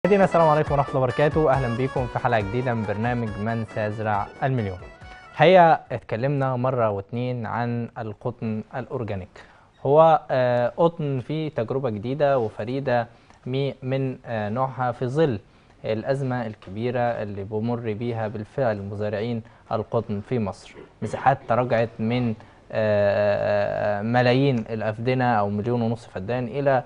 مشاهدينا السلام عليكم ورحمه الله وبركاته اهلا بيكم في حلقه جديده من برنامج من سيزرع المليون الحقيقه اتكلمنا مره واتنين عن القطن الاورجانيك هو آه، قطن فيه تجربه جديده وفريده مي- من آه، نوعها في ظل الازمه الكبيره اللي بمر بيها بالفعل مزارعين القطن في مصر مساحات تراجعت من آه، ملايين الافدنه او مليون ونصف فدان الى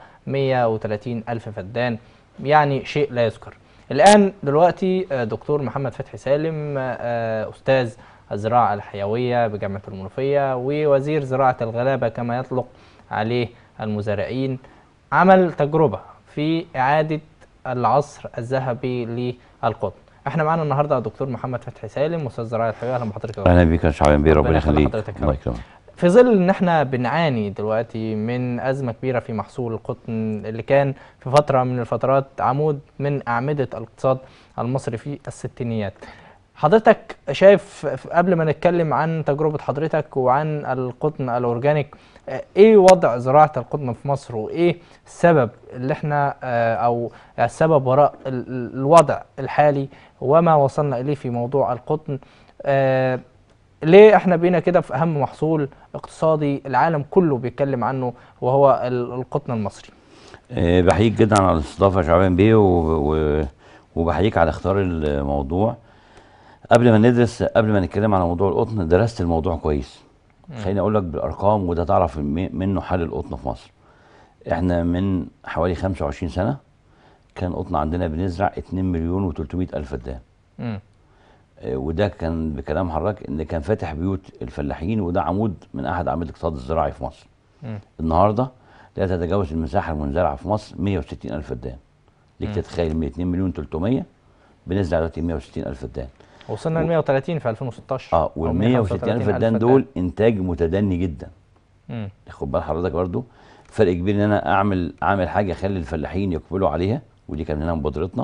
130 الف فدان يعني شيء لا يذكر الان دلوقتي آه، دكتور محمد فتحي سالم آه، استاذ الزراعه الحيويه بجامعه المنوفيه ووزير زراعه الغلابه كما يطلق عليه المزارعين عمل تجربه في اعاده العصر الذهبي للقطن احنا معانا النهارده دكتور محمد فتحي سالم استاذ زراعه الحيويه اهلا بحضرتك يا دكتور. اهلا بيك يا شعبان بيه ربنا ربنا يخلي يخليك حضرتك يا الله رب. يكرمك في ظل ان احنا بنعاني دلوقتي من ازمه كبيره في محصول القطن اللي كان في فتره من الفترات عمود من اعمده الاقتصاد المصري في الستينيات حضرتك شايف ف- قبل ما نتكلم عن تجربه حضرتك وعن القطن الاورجانيك آه، ايه وضع زراعه القطن في مصر وايه السبب اللي احنا آه، او السبب وراء ال- ال- الوضع الحالي وما وصلنا اليه في موضوع القطن آه، ليه احنا بينا كده في اهم محصول اقتصادي العالم كله بيتكلم عنه وهو ال- القطن المصري آه، بحييك جدا على الاستضافه يا شعبان بيه و... و... وبحييك على اختيار الموضوع قبل ما ندرس قبل ما نتكلم على موضوع القطن درست الموضوع كويس خليني اقول لك بالارقام وده تعرف م- منه حال القطن في مصر احنا من حوالي 25 سنه كان قطن عندنا بنزرع 2 مليون و300 الف فدان مم. آه، وده كان بكلام حضرتك ان كان فاتح بيوت الفلاحين وده عمود من احد اعمده الاقتصاد الزراعي في مصر مم. النهارده لا تتجاوز المساحه المنزرعه في مصر 160 الف فدان ليك مم. تتخيل من 2 مليون 300 بنزرع دلوقتي 160 الف فدان وصلنا و- ل 130 في 2016 اه أو وال 135 160 الف فدان دول انتاج متدني جدا مم. خد بال حضرتك برضو فرق كبير ان انا اعمل اعمل حاجه اخلي الفلاحين يقبلوا عليها ودي كان هنا مبادرتنا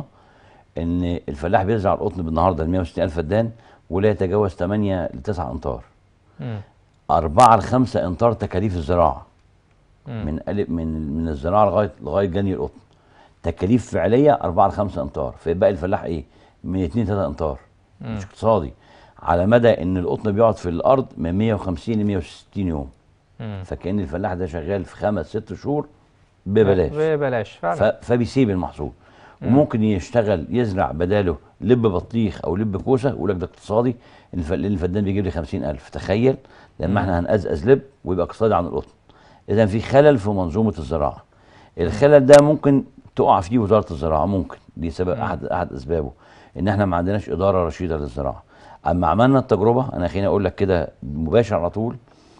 ان الفلاح بيزرع القطن بالنهارده ال 160 الف فدان ولا يتجاوز 8 ل 9 امتار مم. 4 ل 5 امتار تكاليف الزراعه مم. من ألف من من الزراعه لغايه لغايه جني القطن تكاليف فعليه 4 ل 5 امتار فيبقى الفلاح ايه من 2 3 امتار مم. مش اقتصادي على مدى ان القطن بيقعد في الارض من 150 ل 160 يوم مم. فكان الفلاح ده شغال في خمس ست شهور ببلاش ببلاش ف... فعلا فبيسيب المحصول وممكن يشتغل يزرع بداله لب بطيخ او لب كوسه ويقول لك ده اقتصادي الف... لان الفدان بيجيب لي 50000 تخيل مم. لما احنا هنقزقز لب ويبقى اقتصادي عن القطن اذا في خلل في منظومه الزراعه الخلل ده ممكن تقع فيه وزاره الزراعه ممكن دي سبب مم. احد احد اسبابه ان احنا ما عندناش اداره رشيده للزراعه اما عملنا التجربه انا خليني اقول لك كده مباشر على طول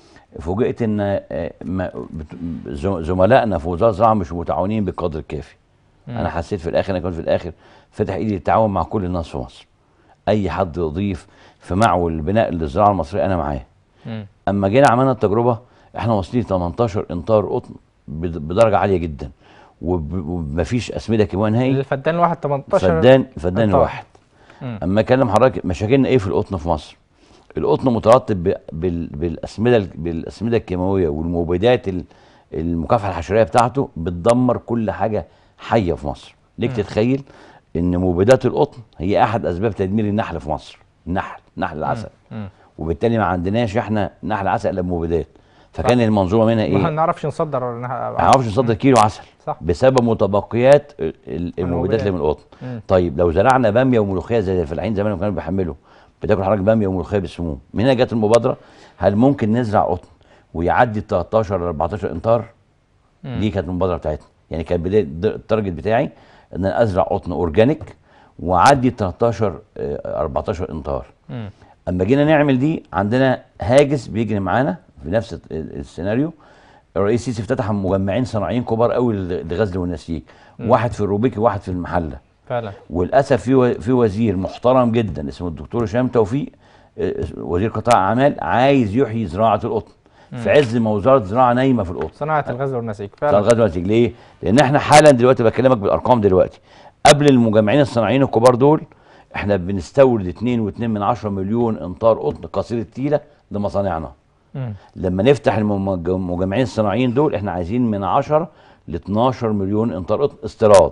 فوجئت ان آه، ما- بت- زم- زملائنا في وزاره الزراعه مش متعاونين بالقدر الكافي مم. انا حسيت في الاخر انا كنت في الاخر فاتح ايدي للتعاون مع كل الناس في مصر اي حد يضيف في معول بناء للزراعه المصريه انا معاه مم. اما جينا عملنا التجربه احنا واصلين 18 امتار قطن بد- بدرجه عاليه جدا وب- ومفيش اسمده كيماوي نهائي الفدان الواحد 18 فدان فدان إمتار. الواحد مم. اما اكلم حضرتك مشاكلنا ايه في القطن في مصر القطن مترتب ب- بال- بالاسمده بالاسمده الكيماويه والمبيدات ال- المكافحه الحشريه بتاعته بتدمر كل حاجه حيه في مصر ليك مم. تتخيل ان مبيدات القطن هي احد اسباب تدمير النحل في مصر النحل نحل العسل مم. وبالتالي ما عندناش احنا نحل عسل الا بمبيدات فكان المنظومه منها ما ايه هنعرفش نصدر ولا نح- ما نعرفش نصدر كيلو عسل صح بسبب متبقيات ال- ال- المبيدات اللي من القطن مم. طيب لو زرعنا باميه وملوخيه زي الفلاحين زمان كانوا بيحملوا بتاكل حضرتك باميه وملوخيه بالسموم من هنا جت المبادره هل ممكن نزرع قطن ويعدي ال 13 ل 14 امتار مم. دي كانت المبادره بتاعتنا يعني كان بدايه د- التارجت بتاعي ان انا ازرع قطن اورجانيك واعدي ال 13 آه، 14 امتار مم. اما جينا نعمل دي عندنا هاجس بيجري معانا في نفس ال- ال- السيناريو الرئيس السيسي افتتح مجمعين صناعيين كبار قوي لل- للغزل والنسيج مم. واحد في الروبيكي وواحد في المحله فعلا وللاسف في و- في وزير محترم جدا اسمه الدكتور هشام توفيق آه، وزير قطاع اعمال عايز يحيي زراعه القطن في عز ما وزاره الزراعه نايمه في القطن صناعه الغزل والنسيج بتاع فعلا الغزل والنسيج ليه؟ لان احنا حالا دلوقتي بكلمك بالارقام دلوقتي قبل المجمعين الصناعيين الكبار دول احنا بنستورد 2.2 من 10 مليون امتار قطن قصير التيله لمصانعنا مم. لما نفتح المج- المجمعين الصناعيين دول احنا عايزين من 10 ل 12 مليون امتار قطن استيراد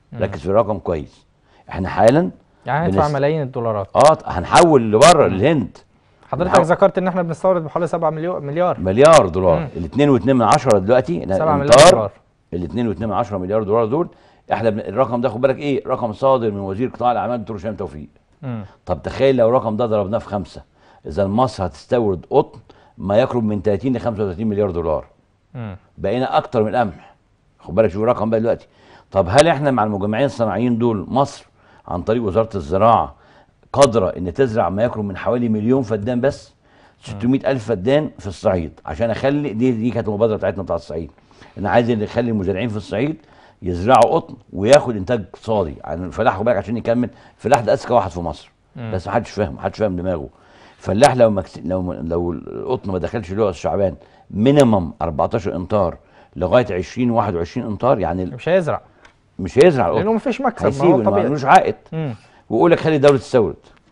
ركز في الرقم كويس احنا حالا يعني هندفع بنست- ملايين الدولارات اه هنحول لبره للهند حضرتك بنحاول- ذكرت ان احنا بنستورد بحوالي 7 مليون مليار مليار دولار مم. ال 2.2 من عشرة دلوقتي 7 مليار الانطار دولار ال 2.2 من عشرة مليار دولار دول احنا بن... الرقم ده خد بالك ايه رقم صادر من وزير قطاع الاعمال دكتور هشام توفيق مم. طب تخيل لو الرقم ده ضربناه في خمسه اذا مصر هتستورد قطن ما يقرب من 30 ل 35 مليار دولار مم. بقينا اكتر من القمح خد بالك شوف الرقم بقى دلوقتي طب هل احنا مع المجمعين الصناعيين دول مصر عن طريق وزاره الزراعه قادره ان تزرع ما يقرب من حوالي مليون فدان بس 600 الف فدان في الصعيد عشان اخلي دي دي كانت المبادره بتاعتنا بتاع الصعيد انا عايز ان نخلي المزارعين في الصعيد يزرعوا قطن وياخد انتاج اقتصادي يعني الفلاح خد بالك عشان يكمل الفلاح ده اذكى واحد في مصر مم. بس ما حدش فاهم ما حدش فاهم دماغه الفلاح لو مكس... لو لو القطن ما دخلش له الشعبان مينيمم 14 امتار لغايه 20 21 امتار يعني ال- مش هيزرع مش هيزرع القطن لانه مفيش مكسب ما هيسيب هو ما طبيعي عندوش عائد مم. ويقول لك خلي الدوله تستورد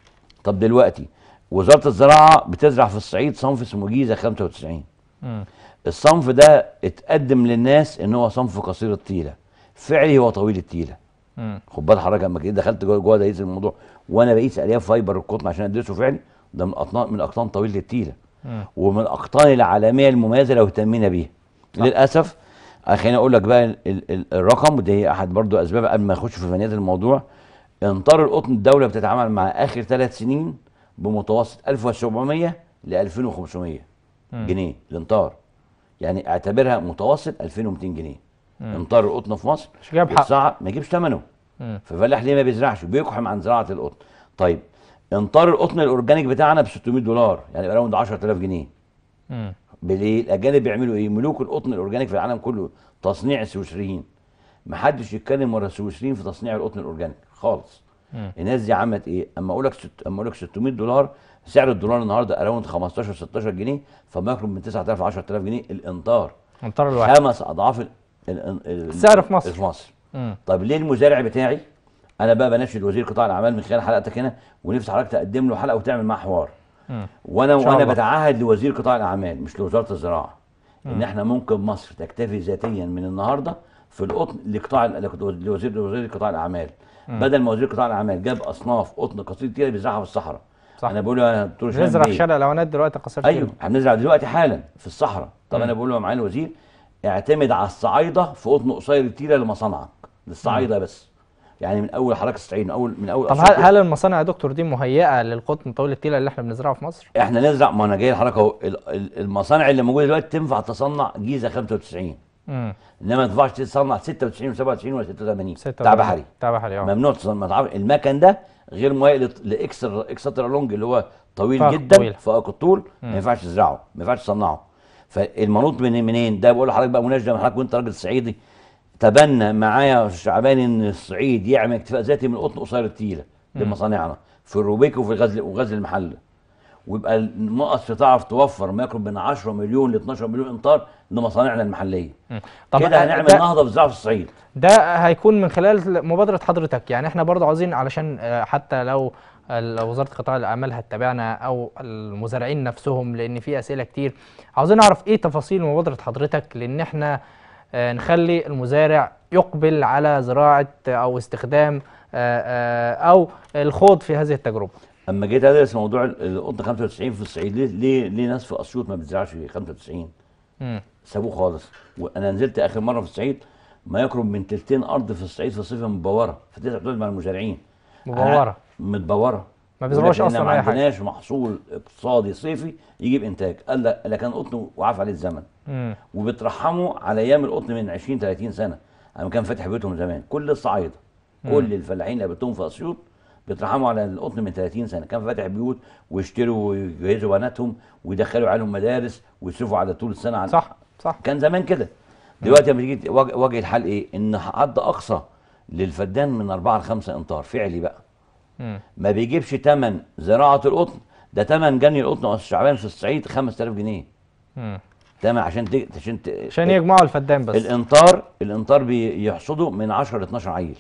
طب دلوقتي وزاره الزراعه بتزرع في الصعيد صنف اسمه جيزه 95 مم. الصنف ده اتقدم للناس ان هو صنف قصير الطيله فعلي هو طويل الطيله مم. خد بال حضرتك لما كده دخلت جوه جوه دايز الموضوع وانا بقيس الياف فايبر القطن عشان ادرسه فعلي ده من الاقطان من الاقطان طويله التيله مم. ومن الاقطان العالميه المميزه لو اهتمينا بيها للاسف آه، خليني اقول لك بقى ال ال الرقم ودي هي احد برضو اسباب قبل ما اخش في فنيات الموضوع انطار القطن الدوله بتتعامل مع اخر ثلاث سنين بمتوسط 1700 ل 2500 مم. جنيه الانطار يعني اعتبرها متوسط 2200 جنيه انطار القطن في مصر مش جايب حق الساعه ما يجيبش ثمنه مم. فالفلاح ليه ما بيزرعش بيقحم عن زراعه القطن طيب انطار القطن الاورجانيك بتاعنا ب 600 دولار يعني اراوند 10000 جنيه مم. ليه الاجانب بيعملوا ايه ملوك القطن الاورجانيك في العالم كله تصنيع السويسريين ما حدش يتكلم ورا السويسريين في تصنيع القطن الاورجانيك خالص مم. الناس دي عملت ايه اما اقول لك ست... اما اقول لك 600 دولار سعر الدولار النهارده اراوند 15 16 جنيه فما يقرب من 9000 10000 جنيه الانطار امطار الواحد خمس اضعاف ال... ال... ال... السعر في مصر. في مصر مم. طب ليه المزارع بتاعي انا بقى بناشد وزير قطاع الاعمال من خلال حلقتك هنا ونفسي حضرتك تقدم له حلقه وتعمل معاه حوار مم. وانا إن شاء وانا الله. بتعهد لوزير قطاع الاعمال مش لوزاره الزراعه ان احنا ممكن مصر تكتفي ذاتيا من النهارده في القطن لقطاع لوزير لوزير قطاع الاعمال بدل ما وزير قطاع الاعمال جاب اصناف قطن قصير كتير بيزرعها في الصحراء صح. انا بقول له يا دكتور هشام نزرع بيه، شارع الاوانات دلوقتي قصير ايوه هنزرع دلوقتي حالا في الصحراء طب انا بقول له يا معالي الوزير اعتمد على الصعايده في قطن قصير التيره لمصانعك للصعايده بس يعني من اول حضرتك الصعيد من اول من اول طب أسيوط هل هل المصانع يا دكتور دي مهيئه للقطن طويل التيله اللي احنا بنزرعه في مصر؟ احنا نزرع ما انا جاي لحضرتك اهو ال- ال- المصانع اللي موجوده دلوقتي تنفع تصنع جيزه 95 امم انما ما تنفعش تصنع 96 و97 ولا 86 ستة بتاع بحري بتاع بحري اه ممنوع تصنع ما تعرف المكن ده غير مهيئ لت- لاكسترا اكسترا لونج اللي هو طويل فائق جدا طويل. فائق الطول ما ينفعش تزرعه ما ينفعش تصنعه فالمنوط من منين ده بقول لحضرتك بقى مناشده من حضرتك وانت راجل صعيدي تبنى معايا يا أستاذ شعبان ان الصعيد يعمل اكتفاء ذاتي من القطن قصير التيله لمصانعنا في الروبيك وفي غزل وغزل المحله ويبقى مصر تعرف توفر ما يقرب من 10 مليون ل 12 مليون امتار لمصانعنا المحليه طب كده آه، هنعمل ده- نهضه في الزراعه في الصعيد ده هيكون من خلال مبادرة حضرتك يعني احنا برضو عاوزين علشان آه، حتى لو ال- وزارة قطاع الأعمال هتتابعنا أو المزارعين نفسهم لأن في أسئلة كتير عاوزين نعرف إيه تفاصيل مبادرة حضرتك لأن احنا آه، نخلي المزارع يقبل على زراعة أو استخدام آه، آه، أو الخوض في هذه التجربة اما جيت ادرس موضوع ال- القطن 95 في الصعيد ليه ليه ليه ناس في اسيوط ما بتزرعش 95 مم. سابوه خالص وانا نزلت اخر مره في الصعيد ما يقرب من تلتين ارض في الصعيد في الصيف مبوره فتقدر تقعد مع المزارعين مبورة أنا- متبوره ما بيزرعوش يقول لك أصلاً إحنا أي ما حاجة. عندناش محصول اقتصادي صيفي يجيب انتاج قال لا لا كان قطن وعاف عليه الزمن مم. وبترحموا على ايام القطن من 20 30 سنه انا كان فاتح بيوتهم زمان كل الصعايده كل الفلاحين اللي قابلتهم في اسيوط بيترحموا على القطن من 30 سنه كان فاتح بيوت ويشتروا ويجهزوا بناتهم ويدخلوا عيالهم مدارس ويصرفوا على طول السنه على صح صح كان زمان كده دلوقتي لما تيجي وجه وجه الحال ايه ان حد اقصى للفدان من 4 ل 5 امتار فعلي بقى مم. ما بيجيبش ثمن زراعه القطن ده ثمن جني القطن الشعبان في الصعيد 5000 جنيه مم. ثمن عشان ت... عشان ت... عشان يجمعوا الفدان بس الانطار الانطار بيحصدوا من 10 ل 12 عيل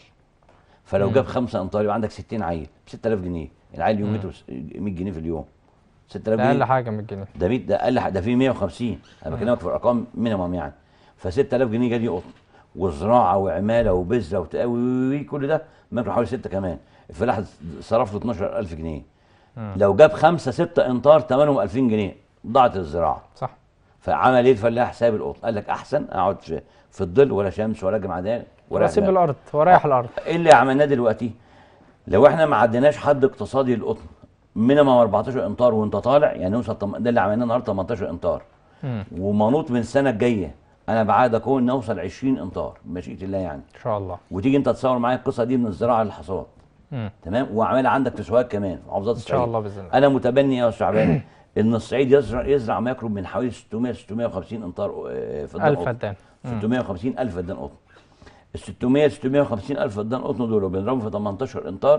فلو جاب 5 امتار يبقى عندك 60 عيل ب 6000 جنيه العيل يوميته 100 جنيه في اليوم 6000 ده أقل جنيه حاجة من الجنيه ده 100 ده اقل ح- ده في 150 انا بكلمك في ارقام مينيمم يعني ف 6000 جنيه جدي قطن وزراعه وعماله وبذره وتقاوي كل ده ممكن حوالي ستة كمان الفلاح صرف له 12000 جنيه لو جاب خمسة ستة امتار ثمنهم 2000 جنيه ضاعت الزراعه صح فعمل ايه الفلاح ساب القطن قال لك احسن اقعد في- في الظل ولا شمس ولا جمعدان ولا واسيب إعلام. الارض ورايح الارض ايه اللي عملناه دلوقتي لو احنا ما عديناش حد اقتصادي للقطن مينيمم 14 امتار وانت طالع يعني نوصل تم- ده اللي عملناه النهارده 18 امتار مم. ومنوط من السنه الجايه انا بعادك اهو نوصل 20 امتار بمشيئه الله يعني ان شاء الله وتيجي انت تصور معايا القصه دي من الزراعه للحصاد مم. تمام وعملها عندك في سوهاج كمان في محافظات ان الصعيد شاء الله باذن الله انا متبني يا استاذ شعبان ان الصعيد يزرع يزرع ما يقرب من حوالي 600 650 امتار آه، فدان الف قطن. فدان 650 الف فدان قطن ال 600 650 الف فدان قطن دول لو بنضربهم في 18 امتار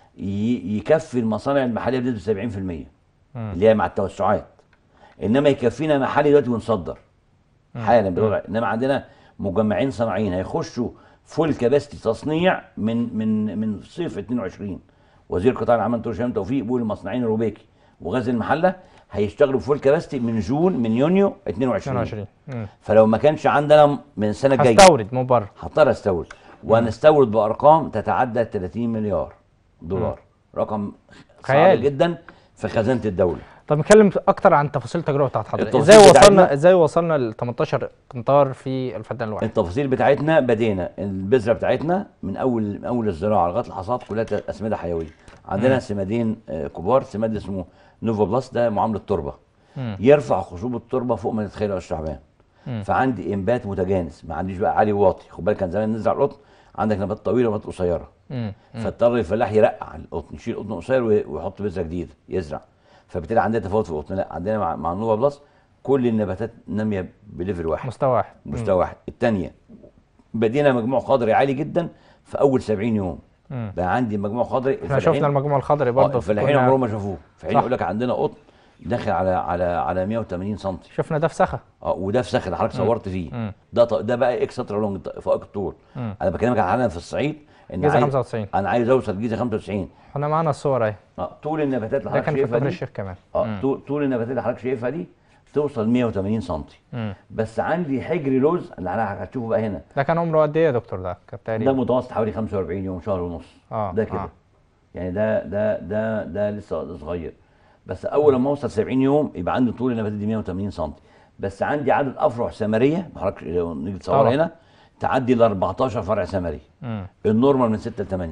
ي- يكفي المصانع المحليه بنسبه 70% اللي هي مع التوسعات انما يكفينا محلي دلوقتي ونصدر حالا بالوضع انما عندنا مجمعين صناعيين هيخشوا فول كباستي تصنيع من من من صيف 22 وزير قطاع العمل دكتور هشام توفيق بيقول المصنعين الروبيكي وغاز المحله هيشتغلوا فول كباستي من جون من يونيو 22 22 مم. فلو ما كانش عندنا من السنه الجايه هستورد مو بره هضطر استورد وهنستورد بارقام تتعدى 30 مليار دولار رقم صعب خيالي. جدا في خزانه الدوله طب نتكلم اكتر عن تفاصيل التجربه بتاعت حضرتك التفاصيل ازاي بتاعتنا- وصلنا ازاي وصلنا ل 18 قنطار في الفدان الواحد التفاصيل بتاعتنا بدينا البذره بتاعتنا من اول من اول الزراعه لغايه الحصاد كلها ت- اسمده حيويه عندنا سمادين آه، كبار سماد اسمه نوفا بلس ده معامله تربه مم. يرفع خصوبه التربه فوق ما تتخيل يا استاذ شعبان مم. فعندي انبات متجانس ما عنديش بقى عالي وواطي خد بالك كان زمان نزرع القطن عندك نبات طويله ونبات قصيره مم. فاضطر الفلاح يرقع القطن يشيل قطن قصير وي- ويحط بذره جديده يزرع فبالتالي عندنا تفاوت في القطن لا عندنا مع, مع النوفا بلس كل النباتات ناميه بليفل واحد مستوى واحد مستوى واحد الثانيه بدينا مجموع خضري عالي جدا في اول 70 يوم مم. بقى عندي مجموع خضري احنا الفلاحين- شفنا المجموع الخضري آه، برضه الفلاحين كنا- عمرهم ما شافوه في حين صح. يقول لك عندنا قطن داخل على على على 180 سم شفنا ده في سخا اه وده في سخن حضرتك صورت فيه مم. ده ط- ده بقى اكسترا لونج فائق الطول مم. انا بكلمك عن عالم في الصعيد ان جيزة عايز 95 انا عايز اوصل جيزه 95 احنا معانا الصور اهي اه طول النباتات اللي ده حضرتك كان في شايفها كفر دي الشيخ كمان اه طول طول النباتات اللي حضرتك شايفها دي توصل 180 سم مم. بس عندي حجر لوز اللي انا هتشوفه بقى هنا ده كان عمره قد ايه يا دكتور ده كان ده تقريبا متوسط حوالي 45 يوم شهر ونص آه، ده كده آه. يعني ده ده ده ده لسه صغير بس اول لما اوصل 70 يوم يبقى عندي طول النباتات دي 180 سم بس عندي عدد افرع ثمريه حضرتك لو نيجي تصور طبعا. هنا تعدي ل 14 فرع ثمري مم. النورمال من 6 ل 8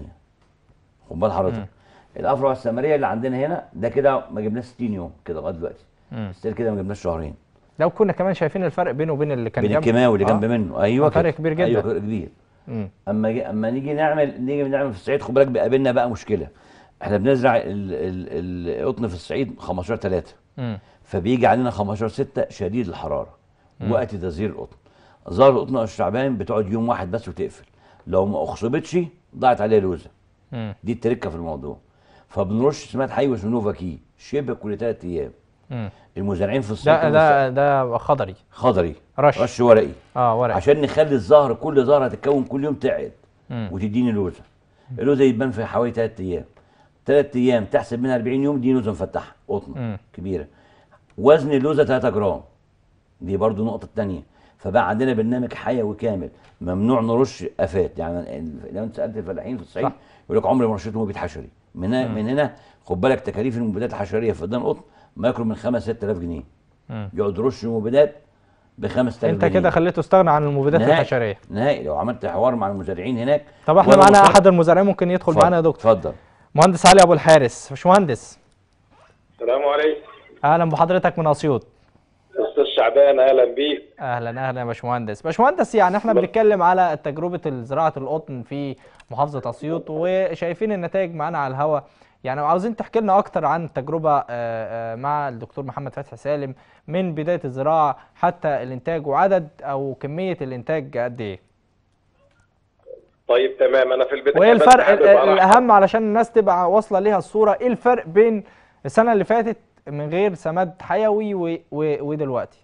خد بال حضرتك الافرع الثمريه اللي عندنا هنا ده كده ما جبناش 60 يوم كده لغايه دلوقتي مم. ستيل كده ما جبناش شهرين لو كنا كمان شايفين الفرق بينه وبين اللي كان بين جنب- الكيماوي اللي آه. جنب منه ايوه فرق كده. كبير جدا. ايوه فرق كبير مم. اما جي اما نيجي نعمل نيجي نعمل في الصعيد خد بالك بيقابلنا بقى مشكله احنا بنزرع ال- ال- القطن في الصعيد 15 3 مم. فبيجي علينا 15 6 شديد الحراره وقت تزهير القطن زهر القطن الشعبان بتقعد يوم واحد بس وتقفل لو ما اخصبتش ضاعت عليها لوزه مم. دي التركه في الموضوع فبنرش سماد حي اسمه نوفا كي شبه كل ثلاث ايام مم. المزارعين في الصعيد ده ده ده خضري خضري رش. رش ورقي اه ورق عشان نخلي الزهر كل زهره هتتكون كل يوم تعد مم. وتديني لوزه اللوزه يتبان في حوالي ثلاث ايام ثلاث ايام تحسب منها 40 يوم دي لوزه مفتحه قطنه مم. كبيره وزن اللوزه 3 جرام دي برضو نقطه تانية فبقى عندنا برنامج حيوي كامل ممنوع نرش افات يعني ال- لو انت سالت الفلاحين في الصعيد صح. يقول لك عمري ما رشيت مبيد حشري من هنا من هنا خد بالك تكاليف المبيدات الحشريه في فدان قطن ما يقرب من 5 6000 جنيه مم. يقعد يرش مبيدات ب 5000 انت جنيه كده خليته استغنى عن المبيدات نهائي الحشريه نهائي لو عملت حوار مع المزارعين هناك طب احنا وأنا معانا مصر- احد المزارعين ممكن يدخل اتفضل، معانا يا دكتور اتفضل مهندس علي ابو الحارس مش مهندس السلام عليكم اهلا بحضرتك من اسيوط استاذ شعبان اهلا بيك اهلا اهلا يا باشمهندس باشمهندس يعني احنا بنتكلم على تجربه زراعه القطن في محافظه اسيوط وشايفين النتائج معانا على الهوا يعني عاوزين تحكي لنا اكتر عن التجربه آه، آه، مع الدكتور محمد فتحي سالم من بدايه الزراعه حتى الانتاج وعدد او كميه الانتاج قد ايه طيب تمام انا في البدايه وايه بس الفرق حابب ال- أرحب. الاهم علشان الناس تبقى واصله ليها الصوره ايه الفرق بين السنه اللي فاتت من غير سماد حيوي و- و- ودلوقتي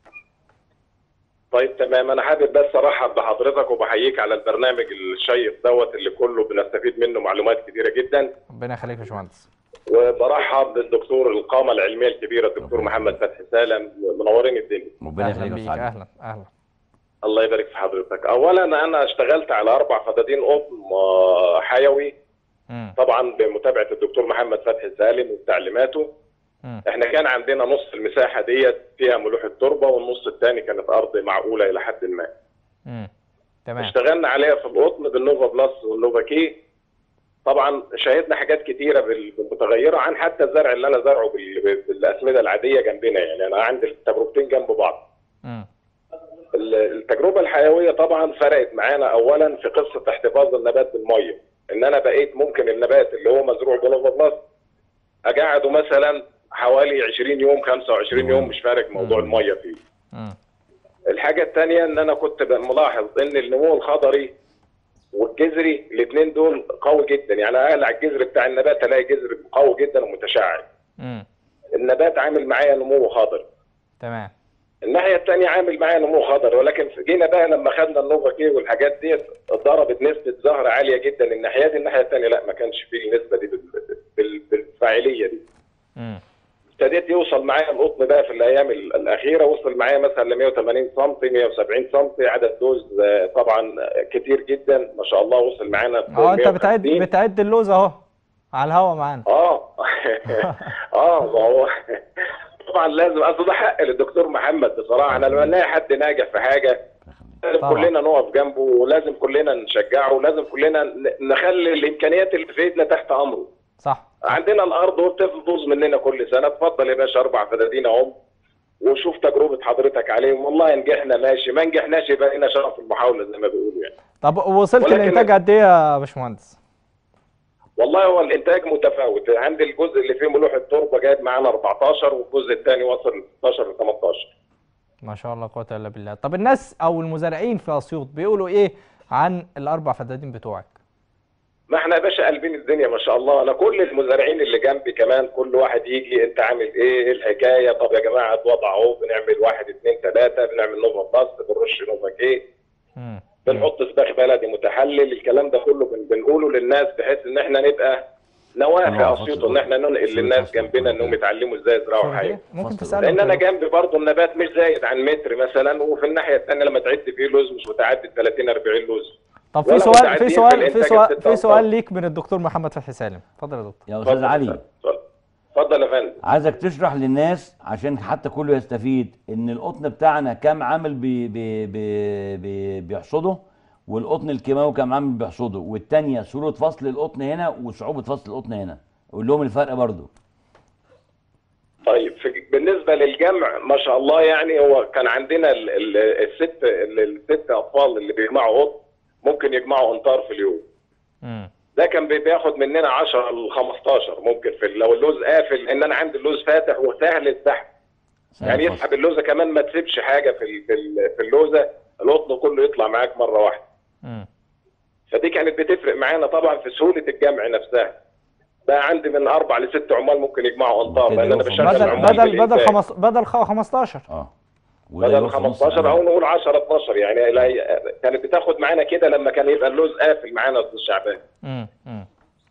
طيب تمام انا حابب بس ارحب بحضرتك وبحييك على البرنامج الشيق دوت اللي كله بنستفيد منه معلومات كتيره جدا ربنا يخليك يا باشمهندس وبرحب بالدكتور القامه العلميه الكبيره الدكتور محمد فتحي سالم منورين الدنيا ربنا اهلا يخليك يا بيك أستاذ علي. اهلا اهلا الله يبارك في حضرتك اولا انا اشتغلت على اربع فدادين قطن آه، حيوي مم. طبعا بمتابعه الدكتور محمد فتحي سالم وتعليماته مم. احنا كان عندنا نص المساحه ديت فيها ملوحه تربه والنص الثاني كانت ارض معقوله الى حد ما مم. تمام اشتغلنا عليها في القطن بالنوفا بلس والنوفا كي طبعا شاهدنا حاجات كتيره بال- متغيره عن حتى الزرع اللي انا زارعه بال- بالاسمده العاديه جنبنا يعني انا عندي التجربتين جنب بعض مم. ال- التجربه الحيويه طبعا فرقت معانا اولا في قصه احتفاظ النبات بالميه ان انا بقيت ممكن النبات اللي هو مزروع بنوفا بلس اقعده مثلا حوالي 20 يوم 25 يوم مش فارق موضوع الميه فيه مم. الحاجة الثانية إن أنا كنت ملاحظ إن النمو الخضري والجذري الاثنين دول قوي جدا يعني أقلع الجذر بتاع النبات ألاقي جذر قوي جدا ومتشعب مم. النبات عامل معايا نمو خضري تمام الناحية الثانية عامل معايا نمو خضري ولكن جينا بقى لما خدنا النوفا كي والحاجات دي ضربت نسبة زهر عالية جدا الناحية دي الناحية الثانية لا ما كانش فيه النسبة دي بال- بال- بالفاعلية دي مم. ابتديت يوصل معايا القطن بقى في الايام ال- الاخيره وصل معايا مثلا ل 180 سم 170 سم عدد دوز آه، طبعا آه، كتير جدا ما شاء الله وصل معانا فوق اه انت بتعد 150. بتعد اللوز اهو على الهوا معانا اه اه ما هو طبعا لازم اصل ده حق للدكتور محمد بصراحه انا لما نلاقي حد ناجح في حاجه لازم طبعا. كلنا نقف جنبه ولازم كلنا نشجعه ولازم كلنا ن- نخلي الامكانيات اللي في ايدنا تحت امره صح عندنا الارض وبتفضل مننا كل سنه اتفضل يا باشا اربع فدادين اهم وشوف تجربه حضرتك عليهم والله نجحنا ماشي ما نجحناش يبقى لنا شرف المحاوله زي ما بيقولوا يعني طب وصلت ولكن- الانتاج قد ايه يا باشمهندس؟ والله هو الانتاج متفاوت عندي الجزء اللي فيه ملوحه تربه جايب معانا 14 والجزء الثاني وصل 16 ل 18 ما شاء الله قوة الا بالله طب الناس او المزارعين في اسيوط بيقولوا ايه عن الاربع فدادين بتوعك؟ ما احنا يا باشا قلبين الدنيا ما شاء الله انا كل المزارعين اللي جنبي كمان كل واحد يجي انت عامل ايه ايه الحكايه طب يا جماعه الوضع اهو بنعمل واحد اثنين ثلاثه بنعمل نوفا بلس بنرش نوفا كي مم. بنحط سباخ بلدي متحلل الكلام ده كله بن- بنقوله للناس بحيث ان احنا نبقى نواه نواه في اسيوط ان احنا ننقل فصل- للناس فصل- جنبنا انهم يتعلموا ازاي يزرعوا شغل حاجه إيه؟ ممكن فصل. تسأله لان انا كده. جنبي برضه النبات مش زايد عن متر مثلا وفي الناحيه الثانيه لما تعد فيه لوز مش متعدي 30 40 لوز طب في ولا سؤال متعدين في في سؤال في الإنتاج سؤال الستة في سؤال أبطال. ليك من الدكتور محمد فتحي سالم اتفضل يا دكتور يا استاذ علي اتفضل. اتفضل يا فندم عايزك تشرح للناس عشان حتى كله يستفيد ان القطن بتاعنا كام عامل بي بي بي بي بيحصده والقطن الكيماوي كام عامل بيحصده والتانية سهولة فصل القطن هنا وصعوبة فصل القطن هنا قول لهم الفرق برضو طيب في بالنسبه للجمع ما شاء الله يعني هو كان عندنا ال- ال- الست ال- الست اطفال اللي بيجمعوا قط ممكن يجمعوا امتار في اليوم مم. ده كان بي- بياخد مننا 10 ل 15 ممكن في لو اللوز قافل ان انا عندي اللوز فاتح وسهل السحب يعني سهل يسحب اللوزه كمان ما تسيبش حاجه في ال- في ال- في اللوزه القطن كله يطلع معاك مره واحده مم. فدي كانت بتفرق معانا طبعا في سهوله الجمع نفسها بقى عندي من اربع لست عمال ممكن يجمعوا امتار وكده لان انا يوصل بشغل بدل عمال بدل بدل بالإنتاج. خمس بدل خ- 15 اه وده بدل يوصل نص 15 او العمل. نقول 10 12 يعني لا- كانت بتاخد معانا كده لما كان يبقى اللوز قافل معانا في الشعبان مم. مم.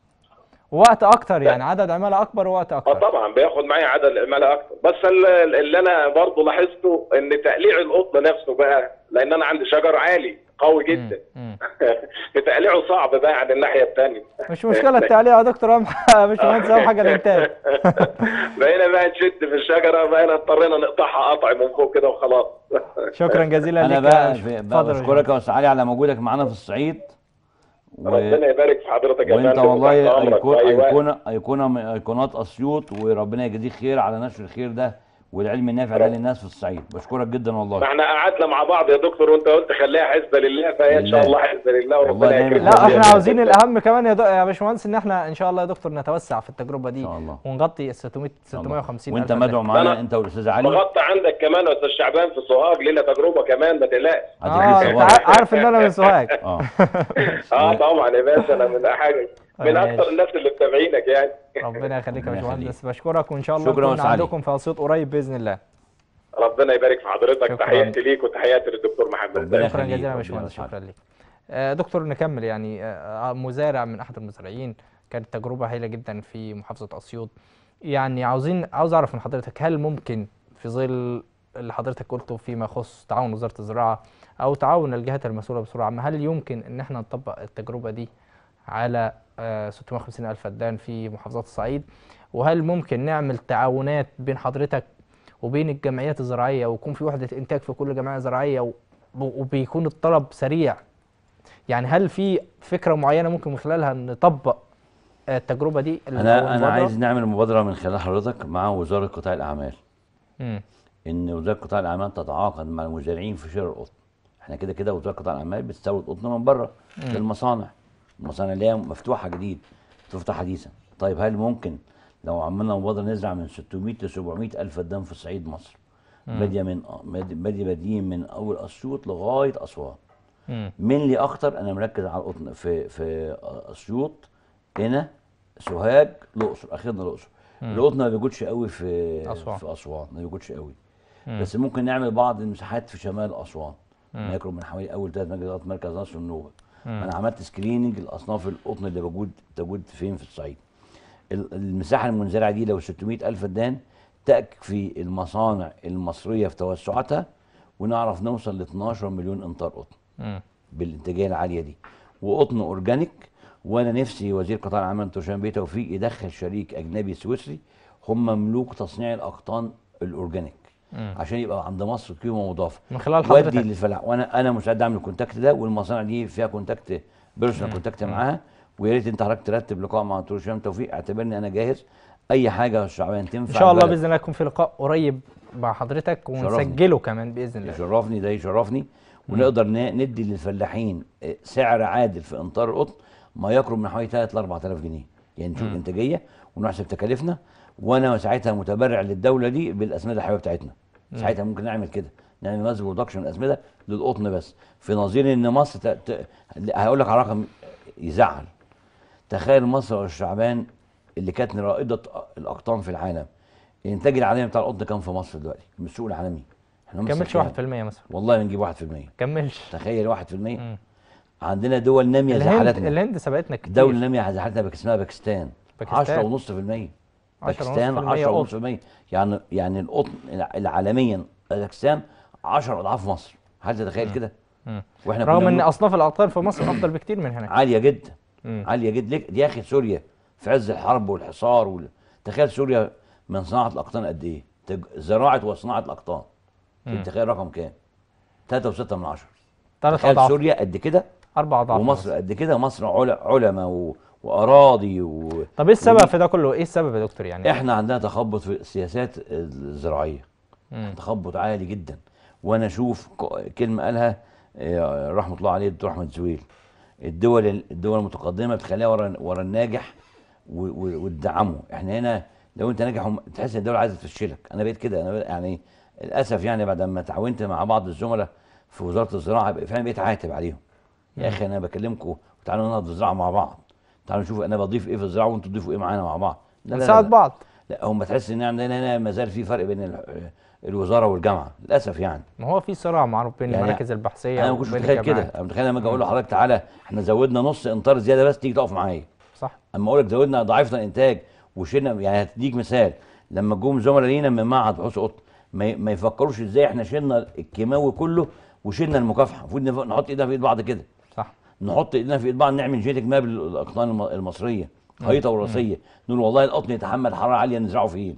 وقت اكتر يعني عدد عماله اكبر ووقت اه اكتر طبعا بياخد معايا عدد العماله اكتر بس ال- اللي انا برضه لاحظته ان تقليع القطن نفسه بقى لان انا عندي شجر عالي قوي جدا مم. تقليعه صعب بقى عن الناحيه الثانيه مش مشكله التعليق يا دكتور اهم حاجة- مش مهندس اهم حاجه الانتاج بقينا بقى نشد في الشجره بقينا اضطرينا نقطعها قطع من فوق كده وخلاص شكرا جزيلا انا لك بقى يا في- باشا. بقى اتفضل يا بشكرك يا استاذ علي على وجودك معانا في الصعيد و... ربنا يبارك في حضرتك يا وانت فندم والله وتحت أمرك ايقونه في أي وقت. ايقونه ايقونه من ايقونات اسيوط وربنا يجزيك خير على نشر الخير ده والعلم النافع ده للناس في الصعيد بشكرك جدا ما والله احنا قعدنا مع بعض يا دكتور وانت قلت خليها حسبه لله فهي ان شاء لله. الله حسبه لله والله وربنا دايما يكرمك لا حسبي احنا الله. عاوزين الاهم كمان يا دو- يا باشمهندس ان احنا ان شاء الله يا دكتور نتوسع في التجربه دي إن شاء الله. ونغطي ال 600 إن شاء الله. 650 وانت ألف مدعو فدان. معانا أنا- انت والاستاذ علي بغطي عندك كمان يا استاذ شعبان في سوهاج لنا تجربه كمان ما تقلقش اه هتيجي انت صورك. عار- عارف ان انا من سوهاج اه اه طبعا يا باشا انا من حاجه من ماشي. اكثر الناس اللي متابعينك يعني ربنا يخليك يا ربنا باشمهندس بشكرك وان شاء الله شكرا يا نكون أستاذ علي. عندكم في اسيوط قريب باذن الله ربنا يبارك في حضرتك شكراً. تحياتي ليك وتحياتي للدكتور محمد ربنا شكرا يخليك، جزيلا يا ربنا باشمهندس يسعدك. شكرا ليك آه، دكتور نكمل يعني آه، مزارع من احد المزارعين كانت تجربه هائله جدا في محافظه اسيوط يعني عاوزين عاوز اعرف من حضرتك هل ممكن في ظل اللي حضرتك قلته فيما يخص تعاون وزاره الزراعه او تعاون الجهات المسؤوله بصوره عامه هل يمكن ان احنا نطبق التجربه دي على آه، 650 الف فدان في محافظات الصعيد وهل ممكن نعمل تعاونات بين حضرتك وبين الجمعيات الزراعيه ويكون في وحده انتاج في كل جمعيه زراعيه و- وبيكون الطلب سريع يعني هل في فكره معينه ممكن من خلالها نطبق آه، التجربه دي أو انا انا المبادرة؟ عايز نعمل مبادره من خلال حضرتك مع وزاره قطاع الاعمال مم. ان وزاره قطاع الاعمال تتعاقد مع المزارعين في شراء القطن احنا كده كده وزاره قطاع الاعمال بتستورد قطن من بره للمصانع المصانع اللي هي مفتوحه جديد تفتح حديثا طيب هل ممكن لو عملنا مبادره نزرع من 600 ل 700 الف فدان في صعيد مصر باديه من باديه بادئين من اول اسيوط لغايه اسوان مم. مين اللي اكتر انا مركز على القطن في في اسيوط هنا سوهاج الاقصر اخرنا الاقصر القطن ما بيوجدش قوي في أسوان. في اسوان ما بيوجدش قوي بس ممكن نعمل بعض المساحات في شمال اسوان ما يقرب من حوالي اول ثلاث مجالات مركز نصر والنوبه انا عملت سكريننج لاصناف القطن اللي موجود موجود فين في الصعيد ال- المساحه المنزرعه دي لو 600 الف فدان تكفي المصانع المصريه في توسعاتها ونعرف نوصل ل 12 مليون امتار قطن مم. بالانتاجيه العاليه دي وقطن اورجانيك وانا نفسي وزير قطاع الاعمال توشان بيه توفيق يدخل شريك اجنبي سويسري هم مملوك تصنيع الاقطان الاورجانيك عشان يبقى عند مصر قيمه مضافه من خلال ودي حضرتك للفلاح وانا انا مستعد اعمل الكونتاكت ده والمصانع دي فيها كونتاكت بيرسونال كونتاكت معاها ويا ريت انت حضرتك ترتب لقاء مع دكتور هشام توفيق اعتبرني انا جاهز اي حاجه يا شعبان تنفع ان شاء الله البلد. باذن الله يكون في لقاء قريب مع حضرتك شرفني. ونسجله كمان باذن الله يشرفني ده يشرفني ونقدر ن- ندي للفلاحين آه، سعر عادل في امطار القطن ما يقرب من حوالي 3 ل 4000 جنيه يعني نشوف الانتاجيه ونحسب تكاليفنا وانا ساعتها متبرع للدوله دي بالاسمده الحيويه بتاعتنا ساعتها ممكن نعمل كده نعمل ماس برودكشن الاسمده للقطن بس في نظير ان مصر ت... ت... هقول لك على رقم يزعل تخيل مصر والشعبان اللي كانت رائده الاقطان في العالم الانتاج العالمي بتاع القطن كام في مصر دلوقتي من السوق العالمي احنا ما مصر كملش كام؟ 1% مثلا والله بنجيب 1% كملش تخيل 1% عندنا دول ناميه زي الهند حالتنا الهند سبقتنا كتير دولة ناميه زي حالتنا اسمها باكستان باكستان. 10.5% 10.5% باكستان 10.5% يعني يعني القطن العالميا باكستان 10 اضعاف مصر هل تتخيل كده؟ مم. واحنا رغم كنا ان بنقول اصناف الاقطان في مصر افضل بكتير من هناك عاليه جدا مم. عاليه جدا ليه؟ يا اخي سوريا في عز الحرب والحصار وال... تخيل سوريا من صناعه الاقطان قد ايه؟ تج... زراعه وصناعه الاقطان تخيل رقم كام؟ 3.6 من عشرة ثلاث تخيل اضعاف سوريا قد كده اربع اضعاف ومصر قد كده مصر عل... علماء و... واراضي و... طب ايه السبب في ده كله ايه السبب يا دكتور يعني احنا عندنا تخبط في السياسات الزراعيه مم. تخبط عالي جدا وانا اشوف ك- كلمه قالها آه، رحمه الله عليه الدكتور احمد زويل الدول الدول المتقدمه بتخليها ورا ورا الناجح و- و- وتدعمه احنا هنا لو انت ناجح وم- تحس ان الدوله عايزه تفشلك انا بقيت كده انا بقيت يعني للاسف يعني بعد ما تعاونت مع بعض الزملاء في وزاره الزراعه بقى- فعلا بقيت عاتب عليهم يا اخي انا بكلمكم تعالوا ننهض الزراعه مع بعض تعالوا نشوف انا بضيف ايه في الزراعه وانتوا تضيفوا ايه معانا مع بعض لا لا لا نساعد لا. بعض لا هم تحس ان عندنا هنا ما زال في فرق بين ال- الوزاره والجامعه للاسف يعني ما هو في صراع معروف بين يعني المراكز البحثيه انا ما كنتش وبين متخيل كده الجامعات. انا متخيل لما اجي اقول لحضرتك تعالى احنا زودنا نص امتار زياده بس تيجي تقف معايا صح اما اقول لك زودنا ضعفنا الانتاج وشلنا يعني هتديك مثال لما جم زملاء لينا من معهد بحوث قطن ما, ي- ما يفكروش ازاي احنا شلنا الكيماوي كله وشلنا المكافحه المفروض نف- نحط ايدنا في ايد بعض كده صح نحط ايدنا في ايد بعض نعمل جينيتك ماب للاقطان الم- المصريه خريطه وراثيه نقول والله القطن يتحمل حراره عاليه نزرعه فين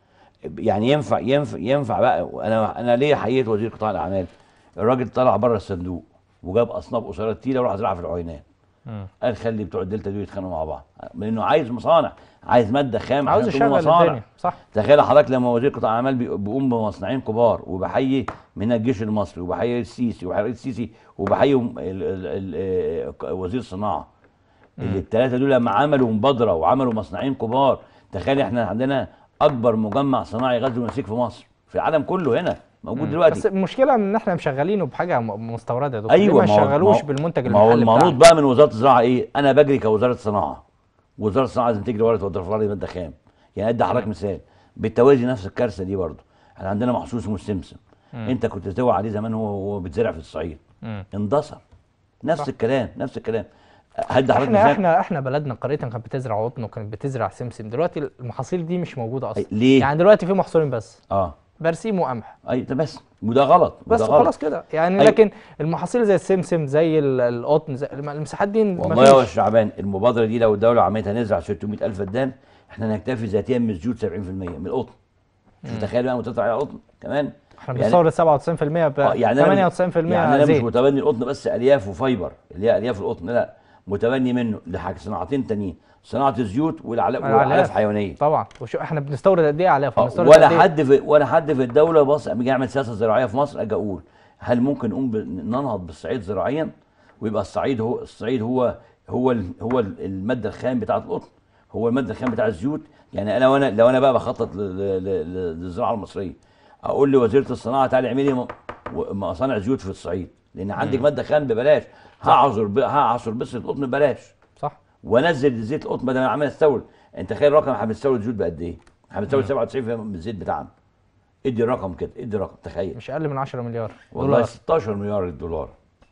يعني ينفع ينفع ينفع بقى انا انا ليه حييت وزير قطاع الاعمال الراجل طلع بره الصندوق وجاب اصناف قصيره كتيره وراح زرعها في العينات مم. قال خلي بتوع الدلتا دول يتخانقوا مع بعض لانه عايز مصانع عايز ماده خام عاوز عشان تقوم يشغل مصانع. الدنيا صح تخيل حضرتك لما وزير قطاع الاعمال بي- بيقوم بمصنعين كبار وبحيي من الجيش المصري وبحيي السيسي وبحيي الرئيس السيسي وبحيي ال- ال- ال- آه، وزير الصناعه اللي الثلاثه دول لما عملوا مبادره وعملوا مصنعين كبار تخيل احنا عندنا اكبر مجمع صناعي غزل ونسيج في مصر في العالم كله هنا موجود دلوقتي بس المشكله ان احنا مشغلينه بحاجه م- مستورده يا دكتور ايوه ليه ما هو- يشغلوش هو- بالمنتج ما هو المحلي المنوط بتاعنا بقى من وزاره الزراعه ايه؟ انا بجري كوزاره صناعه وزاره الصناعه لازم تجري ورا توفر لي ماده خام يعني ادي حضرتك مثال بالتوازي نفس الكارثه دي برضه احنا عندنا محصول اسمه السمسم انت كنت تدور عليه زمان هو هو بيتزرع في الصعيد مم. اندثر نفس صح. الكلام نفس الكلام هدي حضرتك احنا مثال احنا احنا بلدنا قريتنا كانت بتزرع قطن وكانت بتزرع سمسم دلوقتي المحاصيل دي مش موجوده اصلا ليه؟ يعني دلوقتي في محصولين بس اه برسيم وقمح اي ده بس وده غلط بس وده غلط. خلاص كده يعني أي- لكن المحاصيل زي السمسم زي ال- القطن زي الم- المساحات دي والله يا مفيش. شعبان المبادره دي لو الدوله عملتها نزرع 600 الف فدان احنا نكتفي ذاتيا من الزيوت 70% من القطن شوف تخيل بقى متقطع على القطن كمان احنا يعني- بنستورد 97% ب آه، يعني أنا مش- 98% يعني انا مش زيت متبني القطن بس الياف وفايبر اللي هي الياف القطن لا متبني منه لحاجه صناعتين تانيين صناعه الزيوت والعلاف الأعلاف. والاعلاف حيوانيه طبعا وشو احنا بنستورد قد ايه اعلاف آه، بنستورد ولا قد إيه؟ حد في ولا حد في الدوله بص اما يجي يعمل سياسه زراعيه في مصر اجي اقول هل ممكن نقوم ب- ننهض بالصعيد زراعيا ويبقى الصعيد هو الصعيد هو هو ال- هو ال- الماده الخام بتاعه القطن هو الماده الخام بتاع الزيوت يعني انا وانا لو انا بقى بخطط ل- ل- ل- للزراعه المصريه اقول لوزيره الصناعه تعالي اعملي م- و- مصانع زيوت في الصعيد لان عندك ماده خام ببلاش هعصر ب- هعصر بس القطن ببلاش صح وانزل زيت القطن بدل ما انا عمال استورد انت تخيل رقم احنا بنستورد زيوت بقد ايه؟ احنا بنستورد 97% من الزيت بتاعنا ادي الرقم كده ادي الرقم تخيل مش اقل من 10 مليار والله دولار 16 مليار دولار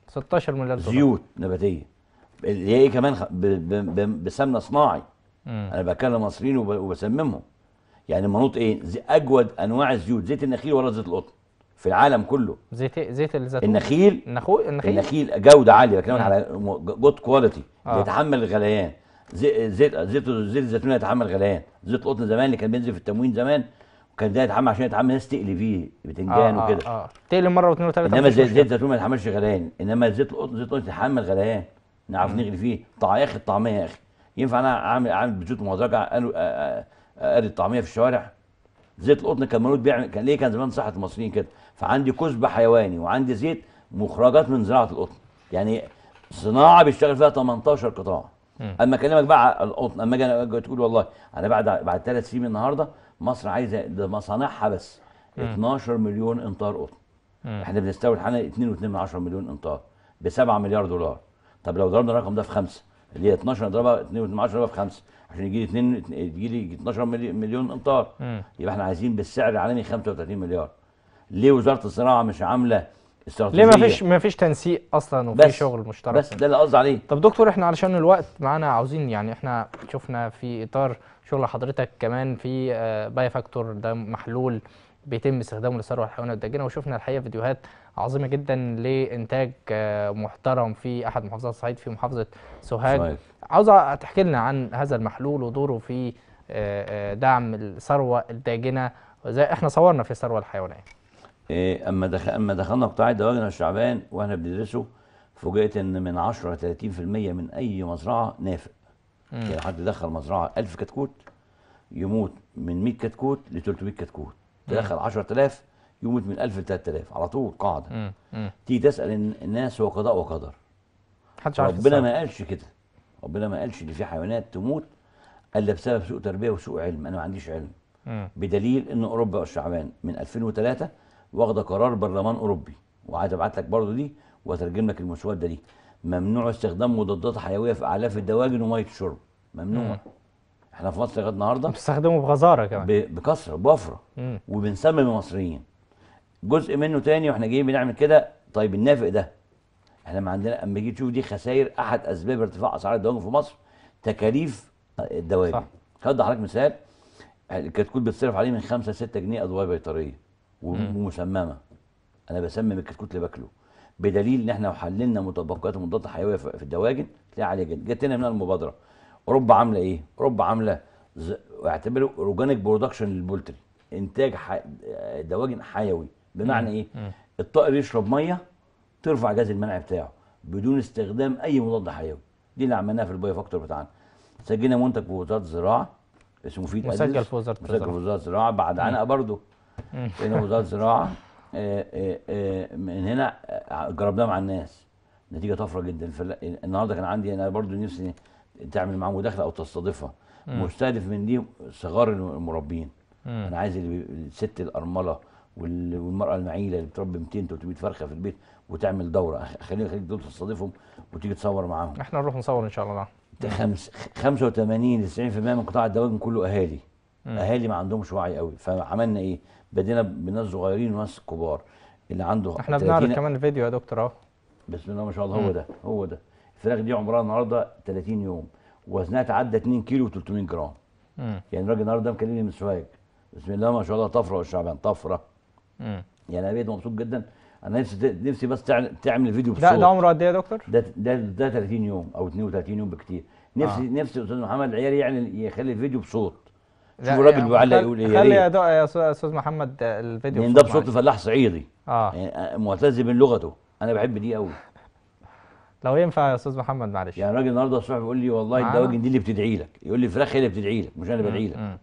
16 مليار دولار زيوت نباتيه اللي هي ايه كمان خ- ب- ب- ب- بسمنه صناعي مم. انا بكلم مصريين وب- وبسممهم يعني منوط ايه زي- اجود انواع الزيوت زيت النخيل ولا زيت القطن في العالم كله زيت زيت الزيتون النخيل النخو النخيل النخيل جوده عاليه بكلمك على جود كواليتي آه. يتحمل الغليان زي- زيت زيت زيت الزيتون يتحمل غليان زيت القطن زمان اللي كان بينزل في التموين زمان وكان ده يتحمل عشان يتحمل ناس تقلي فيه بتنجان آه وكده آه آه. تقلي مره واثنين وثلاثه انما مفيش زيت مشكلة. زيت الزيتون ما يتحملش غليان انما زيت القطن زيت القطن يتحمل غليان نعرف نغلي فيه طع يا اخي الطعميه يا اخي ينفع انا اعمل اعمل بزيوت مهدرجه قالوا اقري الطعميه في الشوارع زيت القطن كان منوط بيعمل كان ليه كان زمان صحه المصريين كده فعندي كسب حيواني وعندي زيت مخرجات من زراعه القطن يعني صناعه بيشتغل فيها 18 قطاع اما اكلمك بقى على القطن اما اجي أجي تقول والله انا بعد بعد ثلاث سنين من النهارده مصر عايزه ده مصانعها بس 12 مليون امتار قطن احنا بنستورد حوالي 2.2 مليون امتار ب 7 مليار دولار طب لو ضربنا الرقم ده في خمسه اللي هي 12 نضربها 2.2 نضربها في خمسه عشان يجي لي 2 يجي لي 12 ملي- مليون امتار مم. يبقى احنا عايزين بالسعر العالمي 35 مليار ليه وزاره الزراعه مش عامله استراتيجيه ليه ما فيش ما فيش تنسيق اصلا وفي بس شغل مشترك بس ده اللي قصدي عليه طب دكتور احنا علشان الوقت معانا عاوزين يعني احنا شفنا في اطار شغل حضرتك كمان في آه، باي فاكتور ده محلول بيتم استخدامه للثروه الحيوانيه والداجنه وشفنا الحقيقه فيديوهات عظيمه جدا لانتاج آه، محترم في احد محافظات الصعيد في محافظه سوهاج صحيح. عاوزه تحكي لنا عن هذا المحلول ودوره في آه، آه، دعم الثروه الداجنه زي احنا صورنا في الثروه الحيوانيه إيه، اما دخل اما دخلنا قطاع الدواجن الشعبان واحنا بندرسه فوجئت ان من 10 ل 30% من اي مزرعه نافق يعني حد دخل مزرعه 1000 كتكوت يموت من 100 كتكوت ل 300 كتكوت تدخل 10000 يموت من 1000 ل 3000 على طول قاعده مم. مم. تيجي تسال الن- الناس هو قضاء وقدر محدش عارف ربنا السبب. ما قالش كده ربنا ما قالش ان في حيوانات تموت الا بسبب سوء تربيه وسوء علم انا ما عنديش علم مم. بدليل ان اوروبا والشعبان من 2003 واخده قرار برلمان اوروبي وعايز ابعت لك برضو دي واترجم لك المسوده دي ممنوع استخدام مضادات حيويه في اعلاف الدواجن وميه الشرب ممنوع احنا في مصر لغايه النهارده بتستخدمه بغزاره كمان ب- بكثره بوفره مم. وبنسمم المصريين جزء منه تاني واحنا جايين بنعمل كده طيب النافق ده احنا ما عندنا اما تيجي تشوف دي خسائر احد اسباب ارتفاع اسعار الدواجن في مصر تكاليف الدواجن صح. خد حضرتك مثال الكتكوت بتصرف عليه من 5 ل 6 جنيه ادويه بيطريه ومسممه انا بسمم الكتكوت اللي باكله بدليل ان احنا لو حللنا متبقيات المضادات الحيويه في في الدواجن تلاقي عاليه جدا جت لنا من المبادره اوروبا عامله ايه؟ اوروبا عامله ز... اعتبره اورجانيك برودكشن للبولتري انتاج ح... دواجن حيوي بمعنى ايه؟ الطائر يشرب ميه ترفع جهاز المنع بتاعه بدون استخدام اي مضاد حيوي دي اللي عملناها في البايو فاكتور بتاعنا سجلنا منتج في وزاره الزراعه اسمه فيد مسجل أدلس. في وزارة مسجل في الزراعة. وزاره الزراعه بعد عناء برضه هنا وزاره الزراعه آه، آه، آه، من هنا آه، جربناها مع الناس نتيجه طفره جدا في النهارده كان عندي انا برضو نفسي تعمل معاهم مداخله او تستضيفها مستهدف من دي صغار المربين انا عايز اللي بي- الست الارمله وال- والمراه المعيله اللي بتربي 200 300 فرخه في البيت وتعمل دوره أخ- خليني خليك دول تستضيفهم وتيجي تصور معاهم احنا نروح نصور ان شاء الله خمس 85 ل 90% من قطاع الدواجن كله اهالي اهالي ما عندهمش وعي قوي فعملنا ايه بدينا بناس صغيرين وناس كبار اللي عنده احنا 30 بنعرض كمان الفيديو يا دكتور اهو بسم الله ما شاء الله هو ده هو ده الفراخ دي عمرها النهارده 30 يوم وزنها تعدى 2 كيلو و300 جرام مم. يعني الراجل النهارده مكلمني من سوهاج بسم الله ما شاء الله طفره والشعبان طفره مم. يعني انا بقيت مبسوط جدا انا نفسي نفسي بس تعمل, تعمل فيديو ده بصوت ده عمره قد ايه يا دكتور؟ ده ده ده 30 يوم او 32 يوم بكتير نفسي آه. نفسي استاذ محمد العيال يعني يخلي الفيديو بصوت لا، شوف الراجل يعني بيعلق خل- يقول ايه خلي يا يا ريت دو- يا أستاذ- استاذ محمد آه، الفيديو لان ده بصوت بصوت معلش. فلاح صعيدي اه يعني معتز من لغته انا بحب دي قوي لو ينفع يا استاذ محمد معلش يعني الراجل النهارده الصبح بيقول لي والله معانا؟ الدواجن دي اللي بتدعي لك يقول لي الفراخ هي اللي بتدعي لك مش انا اللي بدعي لك مم.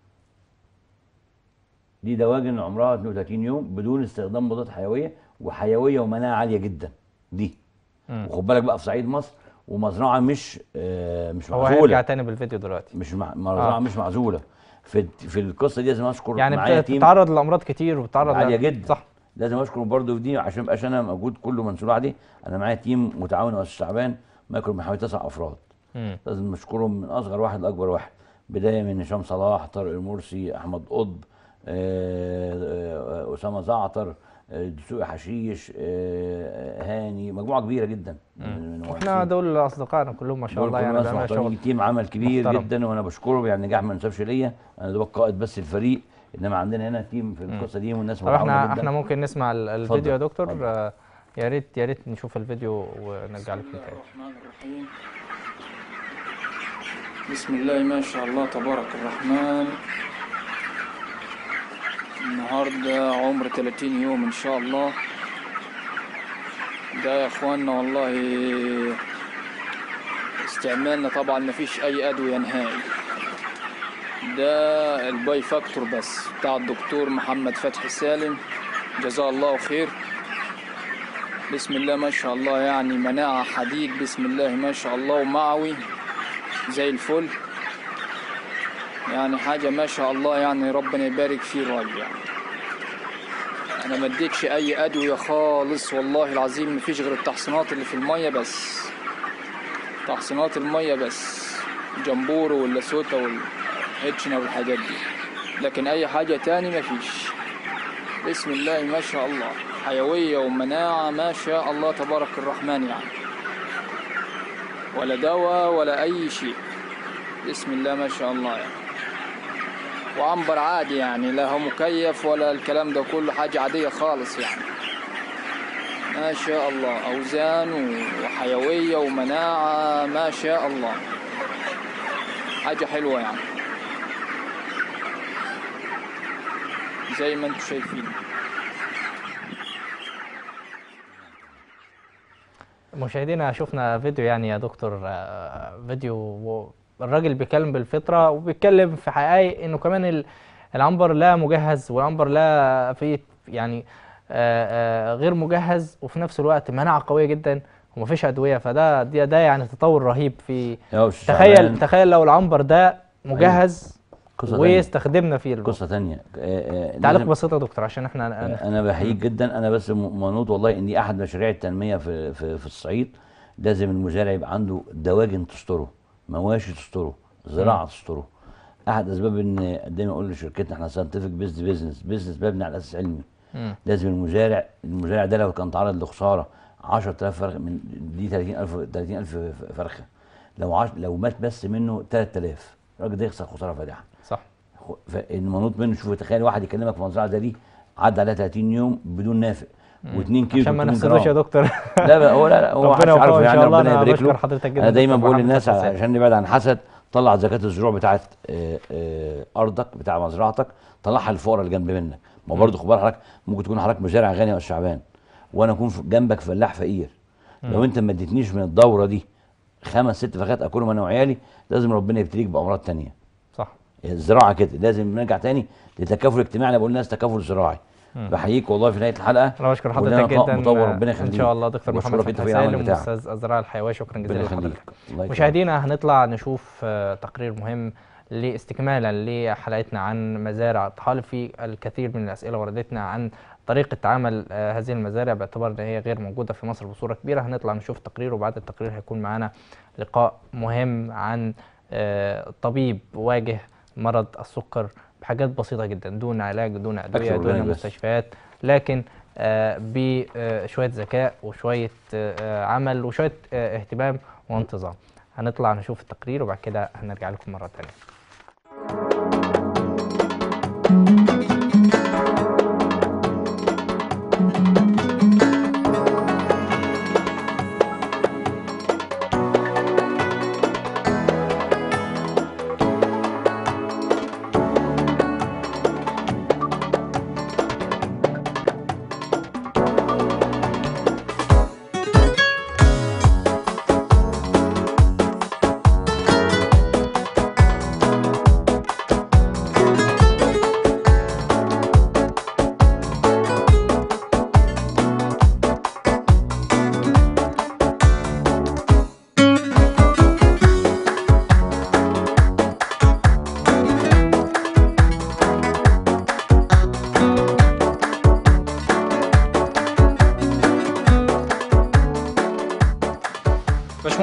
دي دواجن عمرها 32 يوم بدون استخدام مضادات حيويه وحيويه ومناعه عاليه جدا دي مم. وخد بالك بقى في صعيد مصر ومزرعه مش آه مش هو هيرجع معزوله تاني بالفيديو دلوقتي مش مع- مزرعه آه. مش معزوله في في القصه دي لازم اشكر يعني معايا بت- تيم بتتعرض لامراض كتير وبتتعرض عاليه ل- جدا صح لازم اشكر برضه في دي عشان مبقاش انا موجود كله منسوب عليه انا معايا تيم متعاون يا استاذ شعبان ما يقرب من حوالي تسع افراد مم. لازم نشكرهم من اصغر واحد لاكبر واحد بدايه من هشام صلاح طارق المرسي احمد قطب آه، آه، اسامه زعتر آه، دسوقي حشيش آه، هاني مجموعه كبيره جدا من من احنا المهندسين. دول اصدقائنا كلهم ما شاء دول الله كلهم يعني ناس بيعملوا محترمين شغل تيم عمل كبير محترم. جدا وانا بشكره يعني نجاح ما نسابش ليا انا دوبك قائد بس الفريق انما عندنا هنا تيم في القصه دي والناس طب متعاونه احنا جدا احنا ممكن نسمع ال- الفيديو يا اتفضل، دكتور اتفضل. آه، يا ريت يا ريت نشوف الفيديو ونرجع لكم بسم الله تاني الرحمن الرحيم بسم الله ما شاء الله تبارك الرحمن النهاردة عمر 30 يوم إن شاء الله ده يا إخواننا والله استعمالنا طبعا مفيش أي أدوية نهائي ده الباي فاكتور بس بتاع الدكتور محمد فتحي سالم جزاه الله خير بسم الله ما شاء الله يعني مناعة حديد بسم الله ما شاء الله ومعوي زي الفل يعني حاجة ما شاء الله يعني ربنا يبارك فيه الراجل يعني أنا ما اديتش أي أدوية خالص والله العظيم مفيش غير التحصينات اللي في المية بس تحصينات المية بس جمبورو ولا سوتا والهيتشنا والحاجات دي لكن أي حاجة تاني مفيش بسم الله ما شاء الله حيوية ومناعة ما شاء الله تبارك الرحمن يعني ولا دواء ولا أي شيء بسم الله ما شاء الله يعني وعنبر عادي يعني لا هو مكيف ولا الكلام ده كله حاجة عادية خالص يعني ما شاء الله أوزان وحيوية ومناعة ما شاء الله حاجة حلوة يعني زي ما انتم شايفين مشاهدينا شفنا فيديو يعني يا دكتور آه، فيديو و- الراجل بيتكلم بالفطره وبيتكلم في حقائق انه كمان ال- العنبر لا مجهز والعنبر لا في يعني آه، آه، غير مجهز وفي نفس الوقت مناعه قويه جدا ومفيش ادويه فده ده, ده يعني تطور رهيب في يا أستاذ تخيل شعبان، تخيل لو العنبر ده مجهز قصه تانية واستخدمنا فيه الوقت. قصه تانية آه، آه، تعليق لازم- بسيط يا دكتور عشان احنا انا أنا بحييك جدا انا بس م- منوط والله ان دي احد مشاريع التنميه في في, في الصعيد لازم المزارع يبقى عنده دواجن تستره مواشي تستره زراعه تستره احد اسباب ان دايما اقول لشركتنا احنا ساينتفك بيزنس بيزنس بيزنس مبني على اساس علمي مم. لازم المزارع المزارع ده لو كان تعرض لخساره 10000 فرخه من دي 30000 30000 فرخه لو عش لو مات بس منه 3000 الراجل ده يخسر خساره فادحه صح فالمنوط منه شوف تخيل واحد يكلمك في مزرعه زي دي عدى عليها 30 يوم بدون نافق و2 كيلو عشان ما 300 نحسدوش يا جرام. دكتور لا بقى هو لا لا هو ربنا محدش عارفه يوفقه إن يعني شاء الله. ربنا أنا يبارك بشكر له حضرتك جدا انا دايما دكتور بقول محمد للناس فتحي سالم. عشان نبعد عن حسد طلع زكاه الزروع بتاعت آه، آه، ارضك بتاع مزرعتك طلعها للفقراء اللي جنب منك ما برضه خد بالك حضرتك ممكن تكون حضرتك مزارع غني يا شعبان وانا اكون في- جنبك فلاح فقير لو انت ما اديتنيش من الدوره دي خمس ست فخات اكلهم انا وعيالي لازم ربنا يبتليك بامراض تانية صح الزراعه كده لازم نرجع تاني للتكافل الاجتماعي انا بقول للناس تكافل زراعي بحييك والله في نهايه الحلقه انا بشكر ولنا حضرتك لقاء جدا مطور ربنا ان يخليك شاء الله دكتور محمد وبشكرك انت فتحي في العمل سالم بتاعك استاذ الزراعه الحيويه شكرا ربنا جزيلا يخليك لحضرتك الله يكرمك. مشاهدينا هنطلع نشوف آه، تقرير مهم لاستكمالا لحلقتنا عن مزارع الطحالب في الكثير من الاسئله وردتنا عن طريقه عمل آه، هذه المزارع باعتبار ان هي غير موجوده في مصر بصوره كبيره هنطلع نشوف التقرير وبعد التقرير هيكون معانا لقاء مهم عن آه، طبيب واجه مرض السكر بحاجات بسيطه جدا دون علاج دون ادويه أكل أورجانيك دون بس. مستشفيات لكن آه، بشويه ذكاء وشويه آه، عمل وشويه آه، اهتمام وانتظام هنطلع نشوف التقرير وبعد كده هنرجع لكم مره ثانيه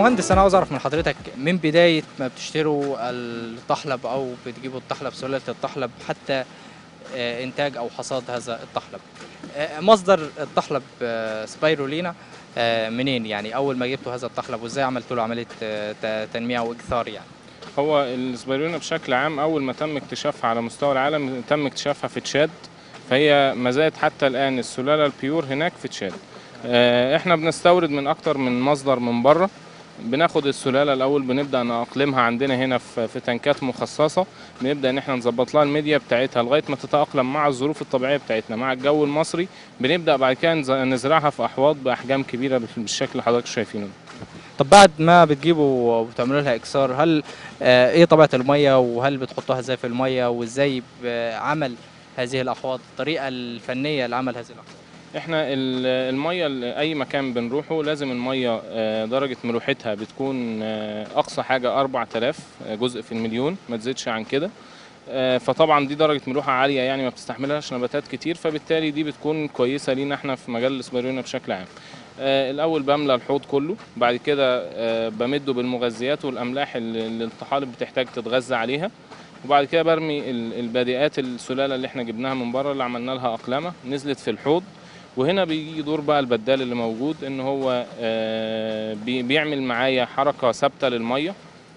باشمهندس انا عاوز اعرف من حضرتك من بدايه ما بتشتروا الطحلب او بتجيبوا الطحلب سلاله الطحلب حتى آه، انتاج او حصاد هذا الطحلب آه، مصدر الطحلب آه، سبايرولينا آه، منين يعني اول ما جبتوا هذا الطحلب وازاي عملتوا له عمليه آه، ت- تنميه واكثار يعني هو السبايرولينا بشكل عام اول ما تم اكتشافها على مستوى العالم تم اكتشافها في تشاد فهي ما زالت حتى الان السلاله البيور هناك في تشاد آه، احنا بنستورد من اكتر من مصدر من بره بناخد السلاله الاول بنبدا نأقلمها عندنا هنا في في تنكات مخصصه بنبدا ان احنا نظبط لها الميديا بتاعتها لغايه ما تتاقلم مع الظروف الطبيعيه بتاعتنا مع الجو المصري بنبدا بعد كده نز- نزرعها في احواض باحجام كبيره بالشكل اللي حضرتك شايفينه طب بعد ما بتجيبوا وبتعملوا لها اكسار هل آه، ايه طبيعه الميه وهل بتحطوها ازاي في الميه وازاي عمل هذه الاحواض الطريقه الفنيه لعمل هذه الاحواض احنا ال- الميه ال- اي مكان بنروحه لازم الميه آه، درجه ملوحتها بتكون آه، اقصى حاجه 4000 جزء في المليون ما تزيدش عن كده آه، فطبعا دي درجه ملوحه عاليه يعني ما بتستحملهاش نباتات كتير فبالتالي دي بتكون كويسه لينا احنا في مجال الاسبريونا بشكل عام آه، الاول بملى الحوض كله بعد كده آه، بمده بالمغذيات والاملاح اللي اللي الطحالب بتحتاج تتغذى عليها وبعد كده برمي ال- البادئات السلاله اللي احنا جبناها من بره اللي عملنا لها اقلمه نزلت في الحوض وهنا بيجي دور بقى البدال اللي موجود ان هو آه، بي- بيعمل معايا حركه ثابته للميه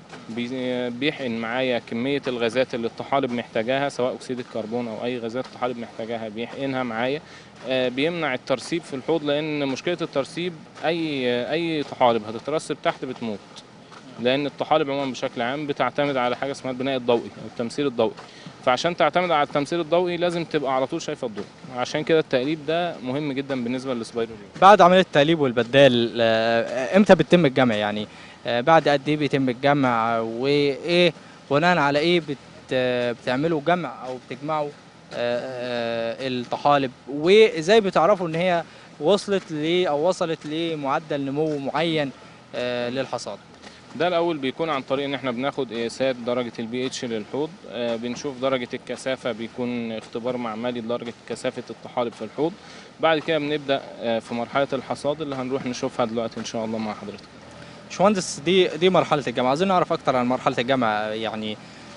بي- بيحقن معايا كميه الغازات اللي الطحالب محتاجاها سواء اكسيد الكربون او اي غازات الطحالب محتاجاها بيحقنها معايا آه، بيمنع الترسيب في الحوض لان مشكله الترسيب اي اي طحالب هتترسب تحت بتموت لان الطحالب عموما بشكل عام بتعتمد على حاجه اسمها البناء الضوئي او التمثيل الضوئي فعشان تعتمد على التمثيل الضوئي لازم تبقى على طول شايفه الضوء عشان كده التقليب ده مهم جدا بالنسبه للسبايرولين بعد عمليه التقليب والبدال آه، امتى بتتم الجمع يعني آه، بعد قد ايه بيتم الجمع وايه بناء على ايه بت آه، بتعملوا جمع او بتجمعوا آه، آه، الطحالب وازاي بتعرفوا ان هي وصلت ل او وصلت لمعدل نمو معين آه، للحصاد ده الاول بيكون عن طريق ان احنا بناخد قياسات درجه البي اتش للحوض آه، بنشوف درجه الكثافه بيكون اختبار معملي لدرجه كثافه الطحالب في الحوض بعد كده بنبدا آه، في مرحله الحصاد اللي هنروح نشوفها دلوقتي ان شاء الله مع حضرتك باشمهندس دي دي مرحله الجمع عايزين نعرف اكتر عن مرحله الجمع يعني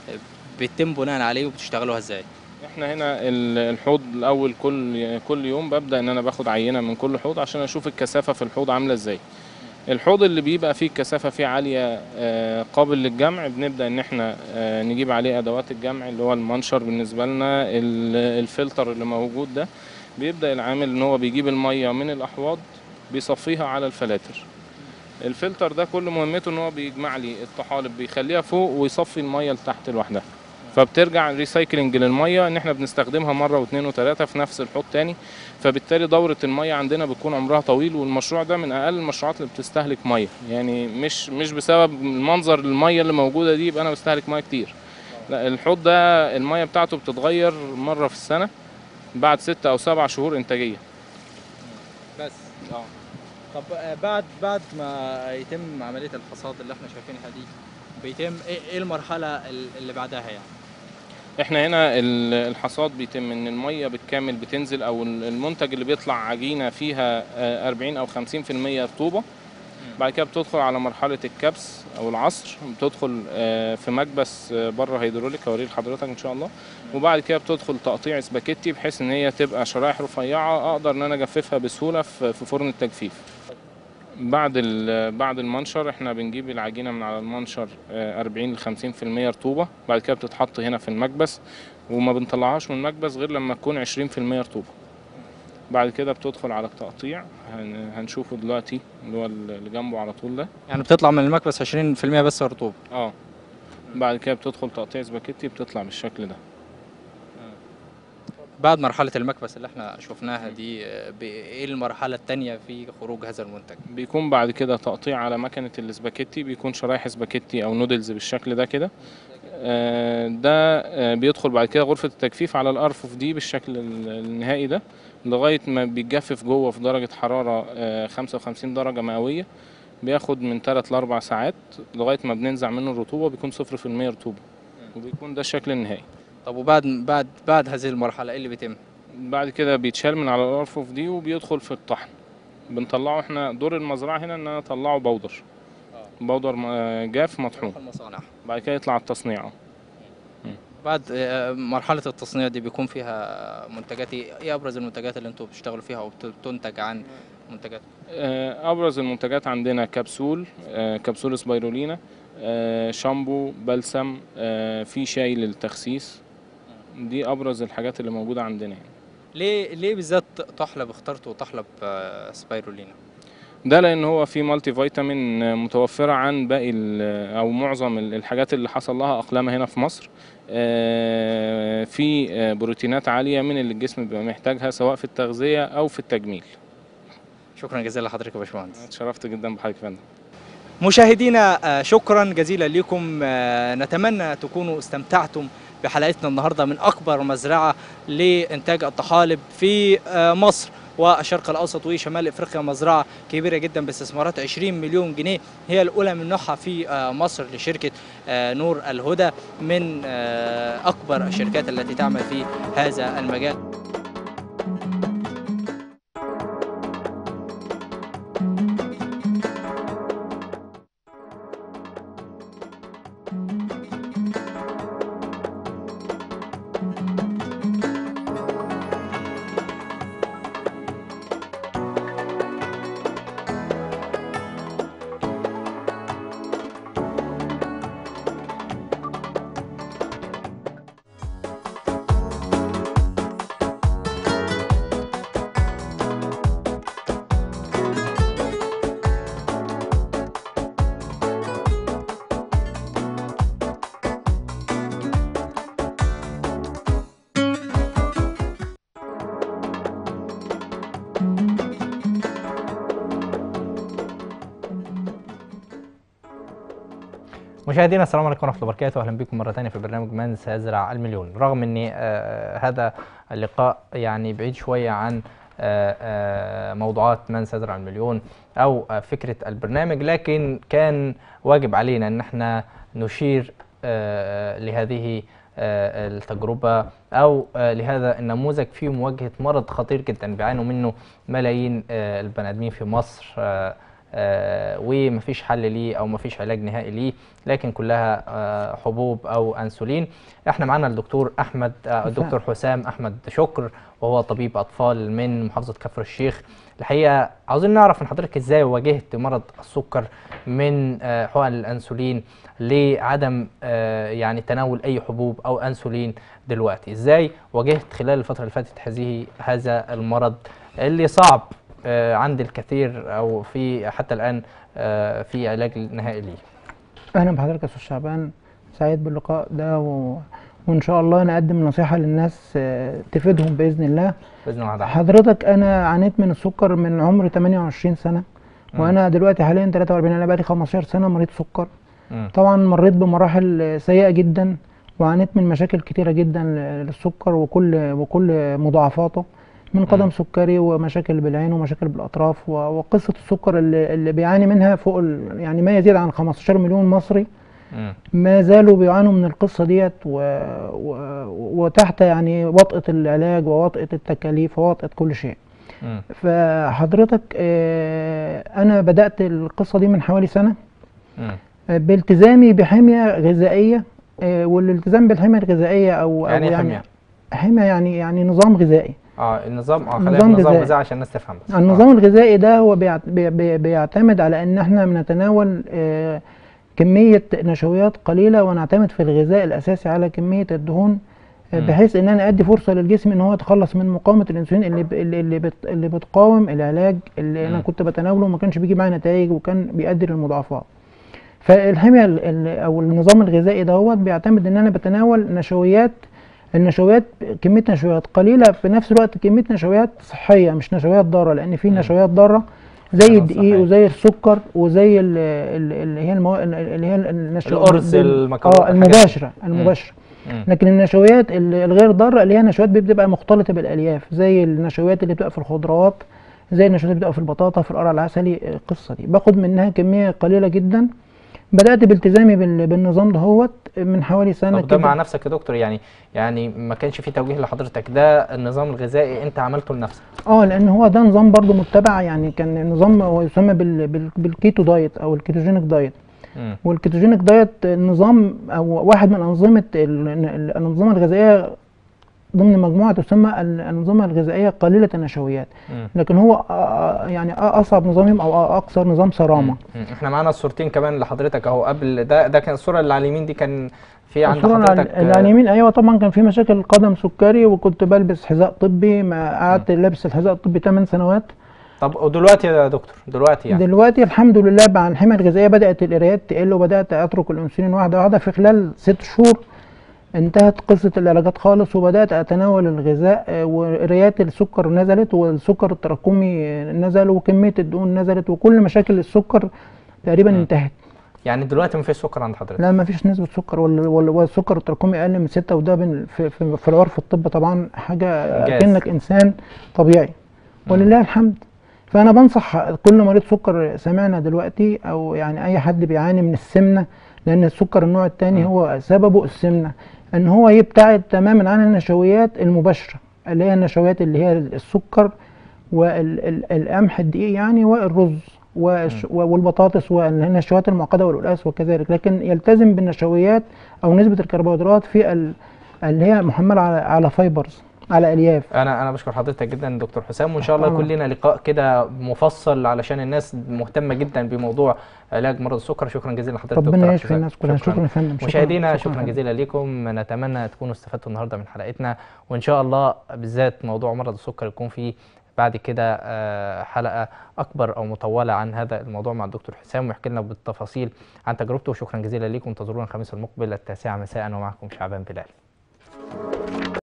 بيتم بناء عليه وبتشتغلوها ازاي احنا هنا ال- الحوض الاول كل كل يوم ببدا ان انا باخد عينه من كل حوض عشان اشوف الكثافه في الحوض عامله ازاي الحوض اللي بيبقى فيه الكثافه فيه عاليه آه، قابل للجمع بنبدا ان احنا آه، نجيب عليه ادوات الجمع اللي هو المنشر بالنسبه لنا ال- الفلتر اللي موجود ده بيبدا العامل ان هو بيجيب الميه من الاحواض بيصفيها على الفلاتر الفلتر ده كل مهمته ان هو بيجمع لي الطحالب بيخليها فوق ويصفي الميه لتحت لوحدها فبترجع ريسايكلينج للميه ان احنا بنستخدمها مره واثنين وثلاثه في نفس الحوض تاني فبالتالي دوره الميه عندنا بتكون عمرها طويل والمشروع ده من اقل المشروعات اللي بتستهلك ميه يعني مش مش بسبب المنظر الميه اللي موجوده دي يبقى انا بستهلك ميه كتير لا الحوض ده الميه بتاعته بتتغير مره في السنه بعد ستة او سبع شهور انتاجيه بس اه طب آه، بعد بعد ما يتم عمليه الحصاد اللي احنا شايفينها دي بيتم ايه إيه المرحله ال- اللي بعدها يعني احنا هنا ال- الحصاد بيتم ان الميه بالكامل بتنزل او ال- المنتج اللي بيطلع عجينه فيها آه، 40 او 50% رطوبه بعد كده بتدخل على مرحله الكبس او العصر بتدخل آه، في مكبس آه، بره هيدروليك هوريه لحضرتك ان شاء الله وبعد كده بتدخل تقطيع سباكيتي بحيث ان هي تبقى شرايح رفيعه اقدر ان انا اجففها بسهوله في في فرن التجفيف بعد ال- بعد المنشر احنا بنجيب العجينه من على المنشر آه، 40 ل 50% رطوبه بعد كده بتتحط هنا في المكبس وما بنطلعهاش من المكبس غير لما تكون 20% رطوبه بعد كده بتدخل على التقطيع هن- هنشوفه دلوقتي اللي هو اللي جنبه على طول ده يعني بتطلع من المكبس 20% بس رطوبه اه بعد كده بتدخل تقطيع سباكيتي بتطلع بالشكل ده بعد مرحله المكبس اللي احنا شفناها دي آه، ب- ايه المرحله الثانيه في خروج هذا المنتج بيكون بعد كده تقطيع على مكنة السباكيتي بيكون شرايح سباكيتي أو نودلز بالشكل ده كده آه، ده آه، بيدخل بعد كده غرفة التجفيف على الأرفف دي بالشكل ال- النهائي ده لغاية ما بيتجفف جوه في درجة حرارة آه، 55 درجة مئوية بياخد من 3 ل 4 ساعات لغاية ما بننزع منه الرطوبة بيكون 0% رطوبة وبيكون ده الشكل النهائي طب وبعد بعد بعد هذه المرحله ايه اللي بيتم بعد كده بيتشال من على الأرفف دي وبيدخل في الطحن بنطلعه احنا دور المزرعة هنا ان انا اطلعه بودر بودر م- جاف مطحون المصانع بعد كده يطلع التصنيع اه بعد آه، مرحلة التصنيع دي بيكون فيها منتجات ايه إيه ابرز المنتجات اللي انتوا بتشتغلوا فيها او بتنتج عن منتجات آه، ابرز المنتجات عندنا كبسول آه، كبسول سبايرولينا آه، شامبو بلسم آه، في شاي للتخسيس دي ابرز الحاجات اللي موجوده عندنا يعني. ليه ليه بالذات طحلب اخترتوا طحلب آه، سبايرولينا ده لان هو في مالتي فيتامين آه، متوفره عن باقي ال- او معظم ال- الحاجات اللي حصل لها اقلامه هنا في مصر آه، في آه، بروتينات عاليه من اللي الجسم بيبقى محتاجها سواء في التغذيه او في التجميل شكرا جزيلا لحضرتك يا باشمهندس اتشرفت جدا بحضرتك يا فندم مشاهدينا آه، شكرا جزيلا لكم آه، نتمنى تكونوا استمتعتم بحلقتنا النهارده من اكبر مزرعه لانتاج الطحالب في آه، مصر والشرق الاوسط وشمال افريقيا مزرعه كبيره جدا باستثمارات 20 مليون جنيه هي الاولى من نوعها في آه، مصر لشركه آه، نور الهدى من آه، اكبر الشركات التي تعمل في هذا المجال مشاهدينا السلام عليكم ورحمه الله وبركاته اهلا بكم مره ثانيه في برنامج من سيزرع المليون رغم ان آه، هذا اللقاء يعني بعيد شويه عن آه، آه، موضوعات من سيزرع المليون او آه، فكره البرنامج لكن كان واجب علينا ان احنا نشير آه، لهذه آه، التجربه او آه، لهذا النموذج في مواجهه مرض خطير جدا بيعانوا منه ملايين آه، البني ادمين في مصر آه، آه، ومفيش حل ليه او مفيش علاج نهائي ليه لكن كلها آه، حبوب او انسولين احنا معانا الدكتور احمد آه، الدكتور حسام احمد شكر وهو طبيب اطفال من محافظه كفر الشيخ الحقيقه عاوزين نعرف من حضرتك ازاي واجهت مرض السكر من آه، حقن الانسولين لعدم آه، يعني تناول اي حبوب او انسولين دلوقتي ازاي واجهت خلال الفتره اللي فاتت هذه هذا المرض اللي صعب آه، عند الكثير او في حتى الان آه، في علاج نهائي ليه اهلا بحضرتك يا استاذ شعبان سعيد باللقاء ده و... وان شاء الله نقدم نصيحه للناس آه، تفيدهم باذن الله باذن الله تعالى حضرتك انا عانيت من السكر من عمر 28 سنه وانا دلوقتي حاليا 43 انا بقالي 15 سنه مريض سكر مم. طبعا مريت بمراحل آه، سيئه جدا وعانيت من مشاكل كتيره جدا ل- للسكر وكل وكل مضاعفاته من قدم سكري ومشاكل بالعين ومشاكل بالاطراف و- وقصه السكر اللي, اللي بيعاني منها فوق ال- يعني ما يزيد عن 15 مليون مصري مم. ما زالوا بيعانوا من القصة ديت و... و... وتحت يعني وطأة العلاج ووطأة التكاليف ووطأة كل شيء مم. فحضرتك آه، أنا بدأت القصة دي من حوالي سنة مم. آه، بالتزامي بحمية غذائية آه، والالتزام بالحمية الغذائية أو يعني أو ايه حمية؟ حمية يعني يعني نظام غذائي اه النظام اه خلينا نظام نظام غذائي. غذائي عشان الناس تفهم بس النظام الغذائي ده هو بيعت- بي- بي- بيعتمد على ان احنا بنتناول آه، كمية نشويات قليلة ونعتمد في الغذاء الاساسي على كمية الدهون آه، مم. بحيث ان انا ادي فرصة للجسم ان هو يتخلص من مقاومة الانسولين اللي ب- اللي اللي, بت اللي بتقاوم العلاج اللي انا مم. كنت بتناوله وما كانش بيجي معاه نتائج وكان بيؤدي للمضاعفات فالحمية ال- ال- او النظام الغذائي دهوت بيعتمد ان انا بتناول نشويات النشويات كميه نشويات قليله في نفس الوقت كميه نشويات صحيه مش نشويات ضاره لان في مم. نشويات ضاره زي آه، الدقيق صحيح. وزي السكر وزي ال- ال- اللي هي المو... اللي هي النشويات الأرز، المكرونة، اه الحاجات دي. المباشره المباشره مم. لكن النشويات ال- الغير ضاره اللي هي نشويات بتبقى مختلطه بالالياف زي النشويات اللي بتبقى في الخضروات زي النشويات اللي بتبقى في البطاطا في القرع العسلي القصه دي باخد منها كميه قليله جدا بدات بالتزامي بال- بالنظام دهوت من حوالي سنه طب ده كده مع نفسك يا دكتور يعني يعني ما كانش في توجيه لحضرتك ده النظام الغذائي انت عملته لنفسك اه لان هو ده نظام برضو متبع يعني كان نظام هو يسمى بال... بال... بالكيتو دايت او الكيتوجينيك دايت مم. والكيتوجينيك دايت نظام او واحد من انظمه ال- ال- الانظمه الغذائيه ضمن مجموعه تسمى ال- الانظمه الغذائيه قليله النشويات مم. لكن هو آه، آه، يعني آه، اصعب نظامهم او آه، اكثر نظام صرامه مم. احنا معانا الصورتين كمان لحضرتك اهو قبل ده ده كان الصوره اللي على اليمين دي كان في عند الصورة اللي على- حضرتك اللي على اليمين ايوه طبعا كان في مشاكل قدم سكري وكنت بلبس حذاء طبي ما قعدت لابس الحذاء الطبي 8 سنوات طب ودلوقتي يا دكتور دلوقتي يعني دلوقتي الحمد لله مع الحمى الغذائيه بدات القرايات تقل وبدات اترك الانسولين واحده واحده في خلال ست شهور انتهت قصه العلاجات خالص وبدات اتناول الغذاء آه، وقرايات السكر نزلت والسكر التراكمي آه، نزل وكميه الدهون نزلت وكل مشاكل السكر تقريبا انتهت يعني دلوقتي مفيش سكر عند حضرتك لا ما فيش نسبة سكر وال- وال- والسكر التراكمي أقل من ستة وده بن- في, في, في العرف الطب طبعا حاجة إنجاز. كأنك إنسان طبيعي ولله الحمد فأنا بنصح كل مريض سكر سامعنا دلوقتي أو يعني أي حد بيعاني من السمنة لأن السكر النوع الثاني هو سببه السمنة إن هو يبتعد تماما عن النشويات المباشرة اللي هي النشويات اللي هي السكر والقمح الدقيق يعني والرز والش- والبطاطس والنشويات المعقده والقلقاس وكذلك لكن يلتزم بالنشويات او نسبه الكربوهيدرات في ال- اللي هي محمله على على فايبرز على الياف انا انا بشكر حضرتك جدا دكتور حسام وان شاء الله طبعاً. يكون لنا لقاء كده مفصل علشان الناس مهتمه جدا بموضوع علاج مرض السكر شكرا جزيلا لحضرتك دكتور ربنا عبد يشفي الرزاق. الناس كلها شكرا يا فندم شكراً- مشاهدينا شكرا, فندم. جزيلا لكم نتمنى تكونوا استفدتوا النهارده من حلقتنا وان شاء الله بالذات موضوع مرض السكر يكون فيه بعد كده آه، حلقه اكبر او مطوله عن هذا الموضوع مع الدكتور حسام ويحكي لنا بالتفاصيل عن تجربته وشكرا جزيلا لكم انتظرونا الخميس المقبل التاسعه مساء ومعكم شعبان بلال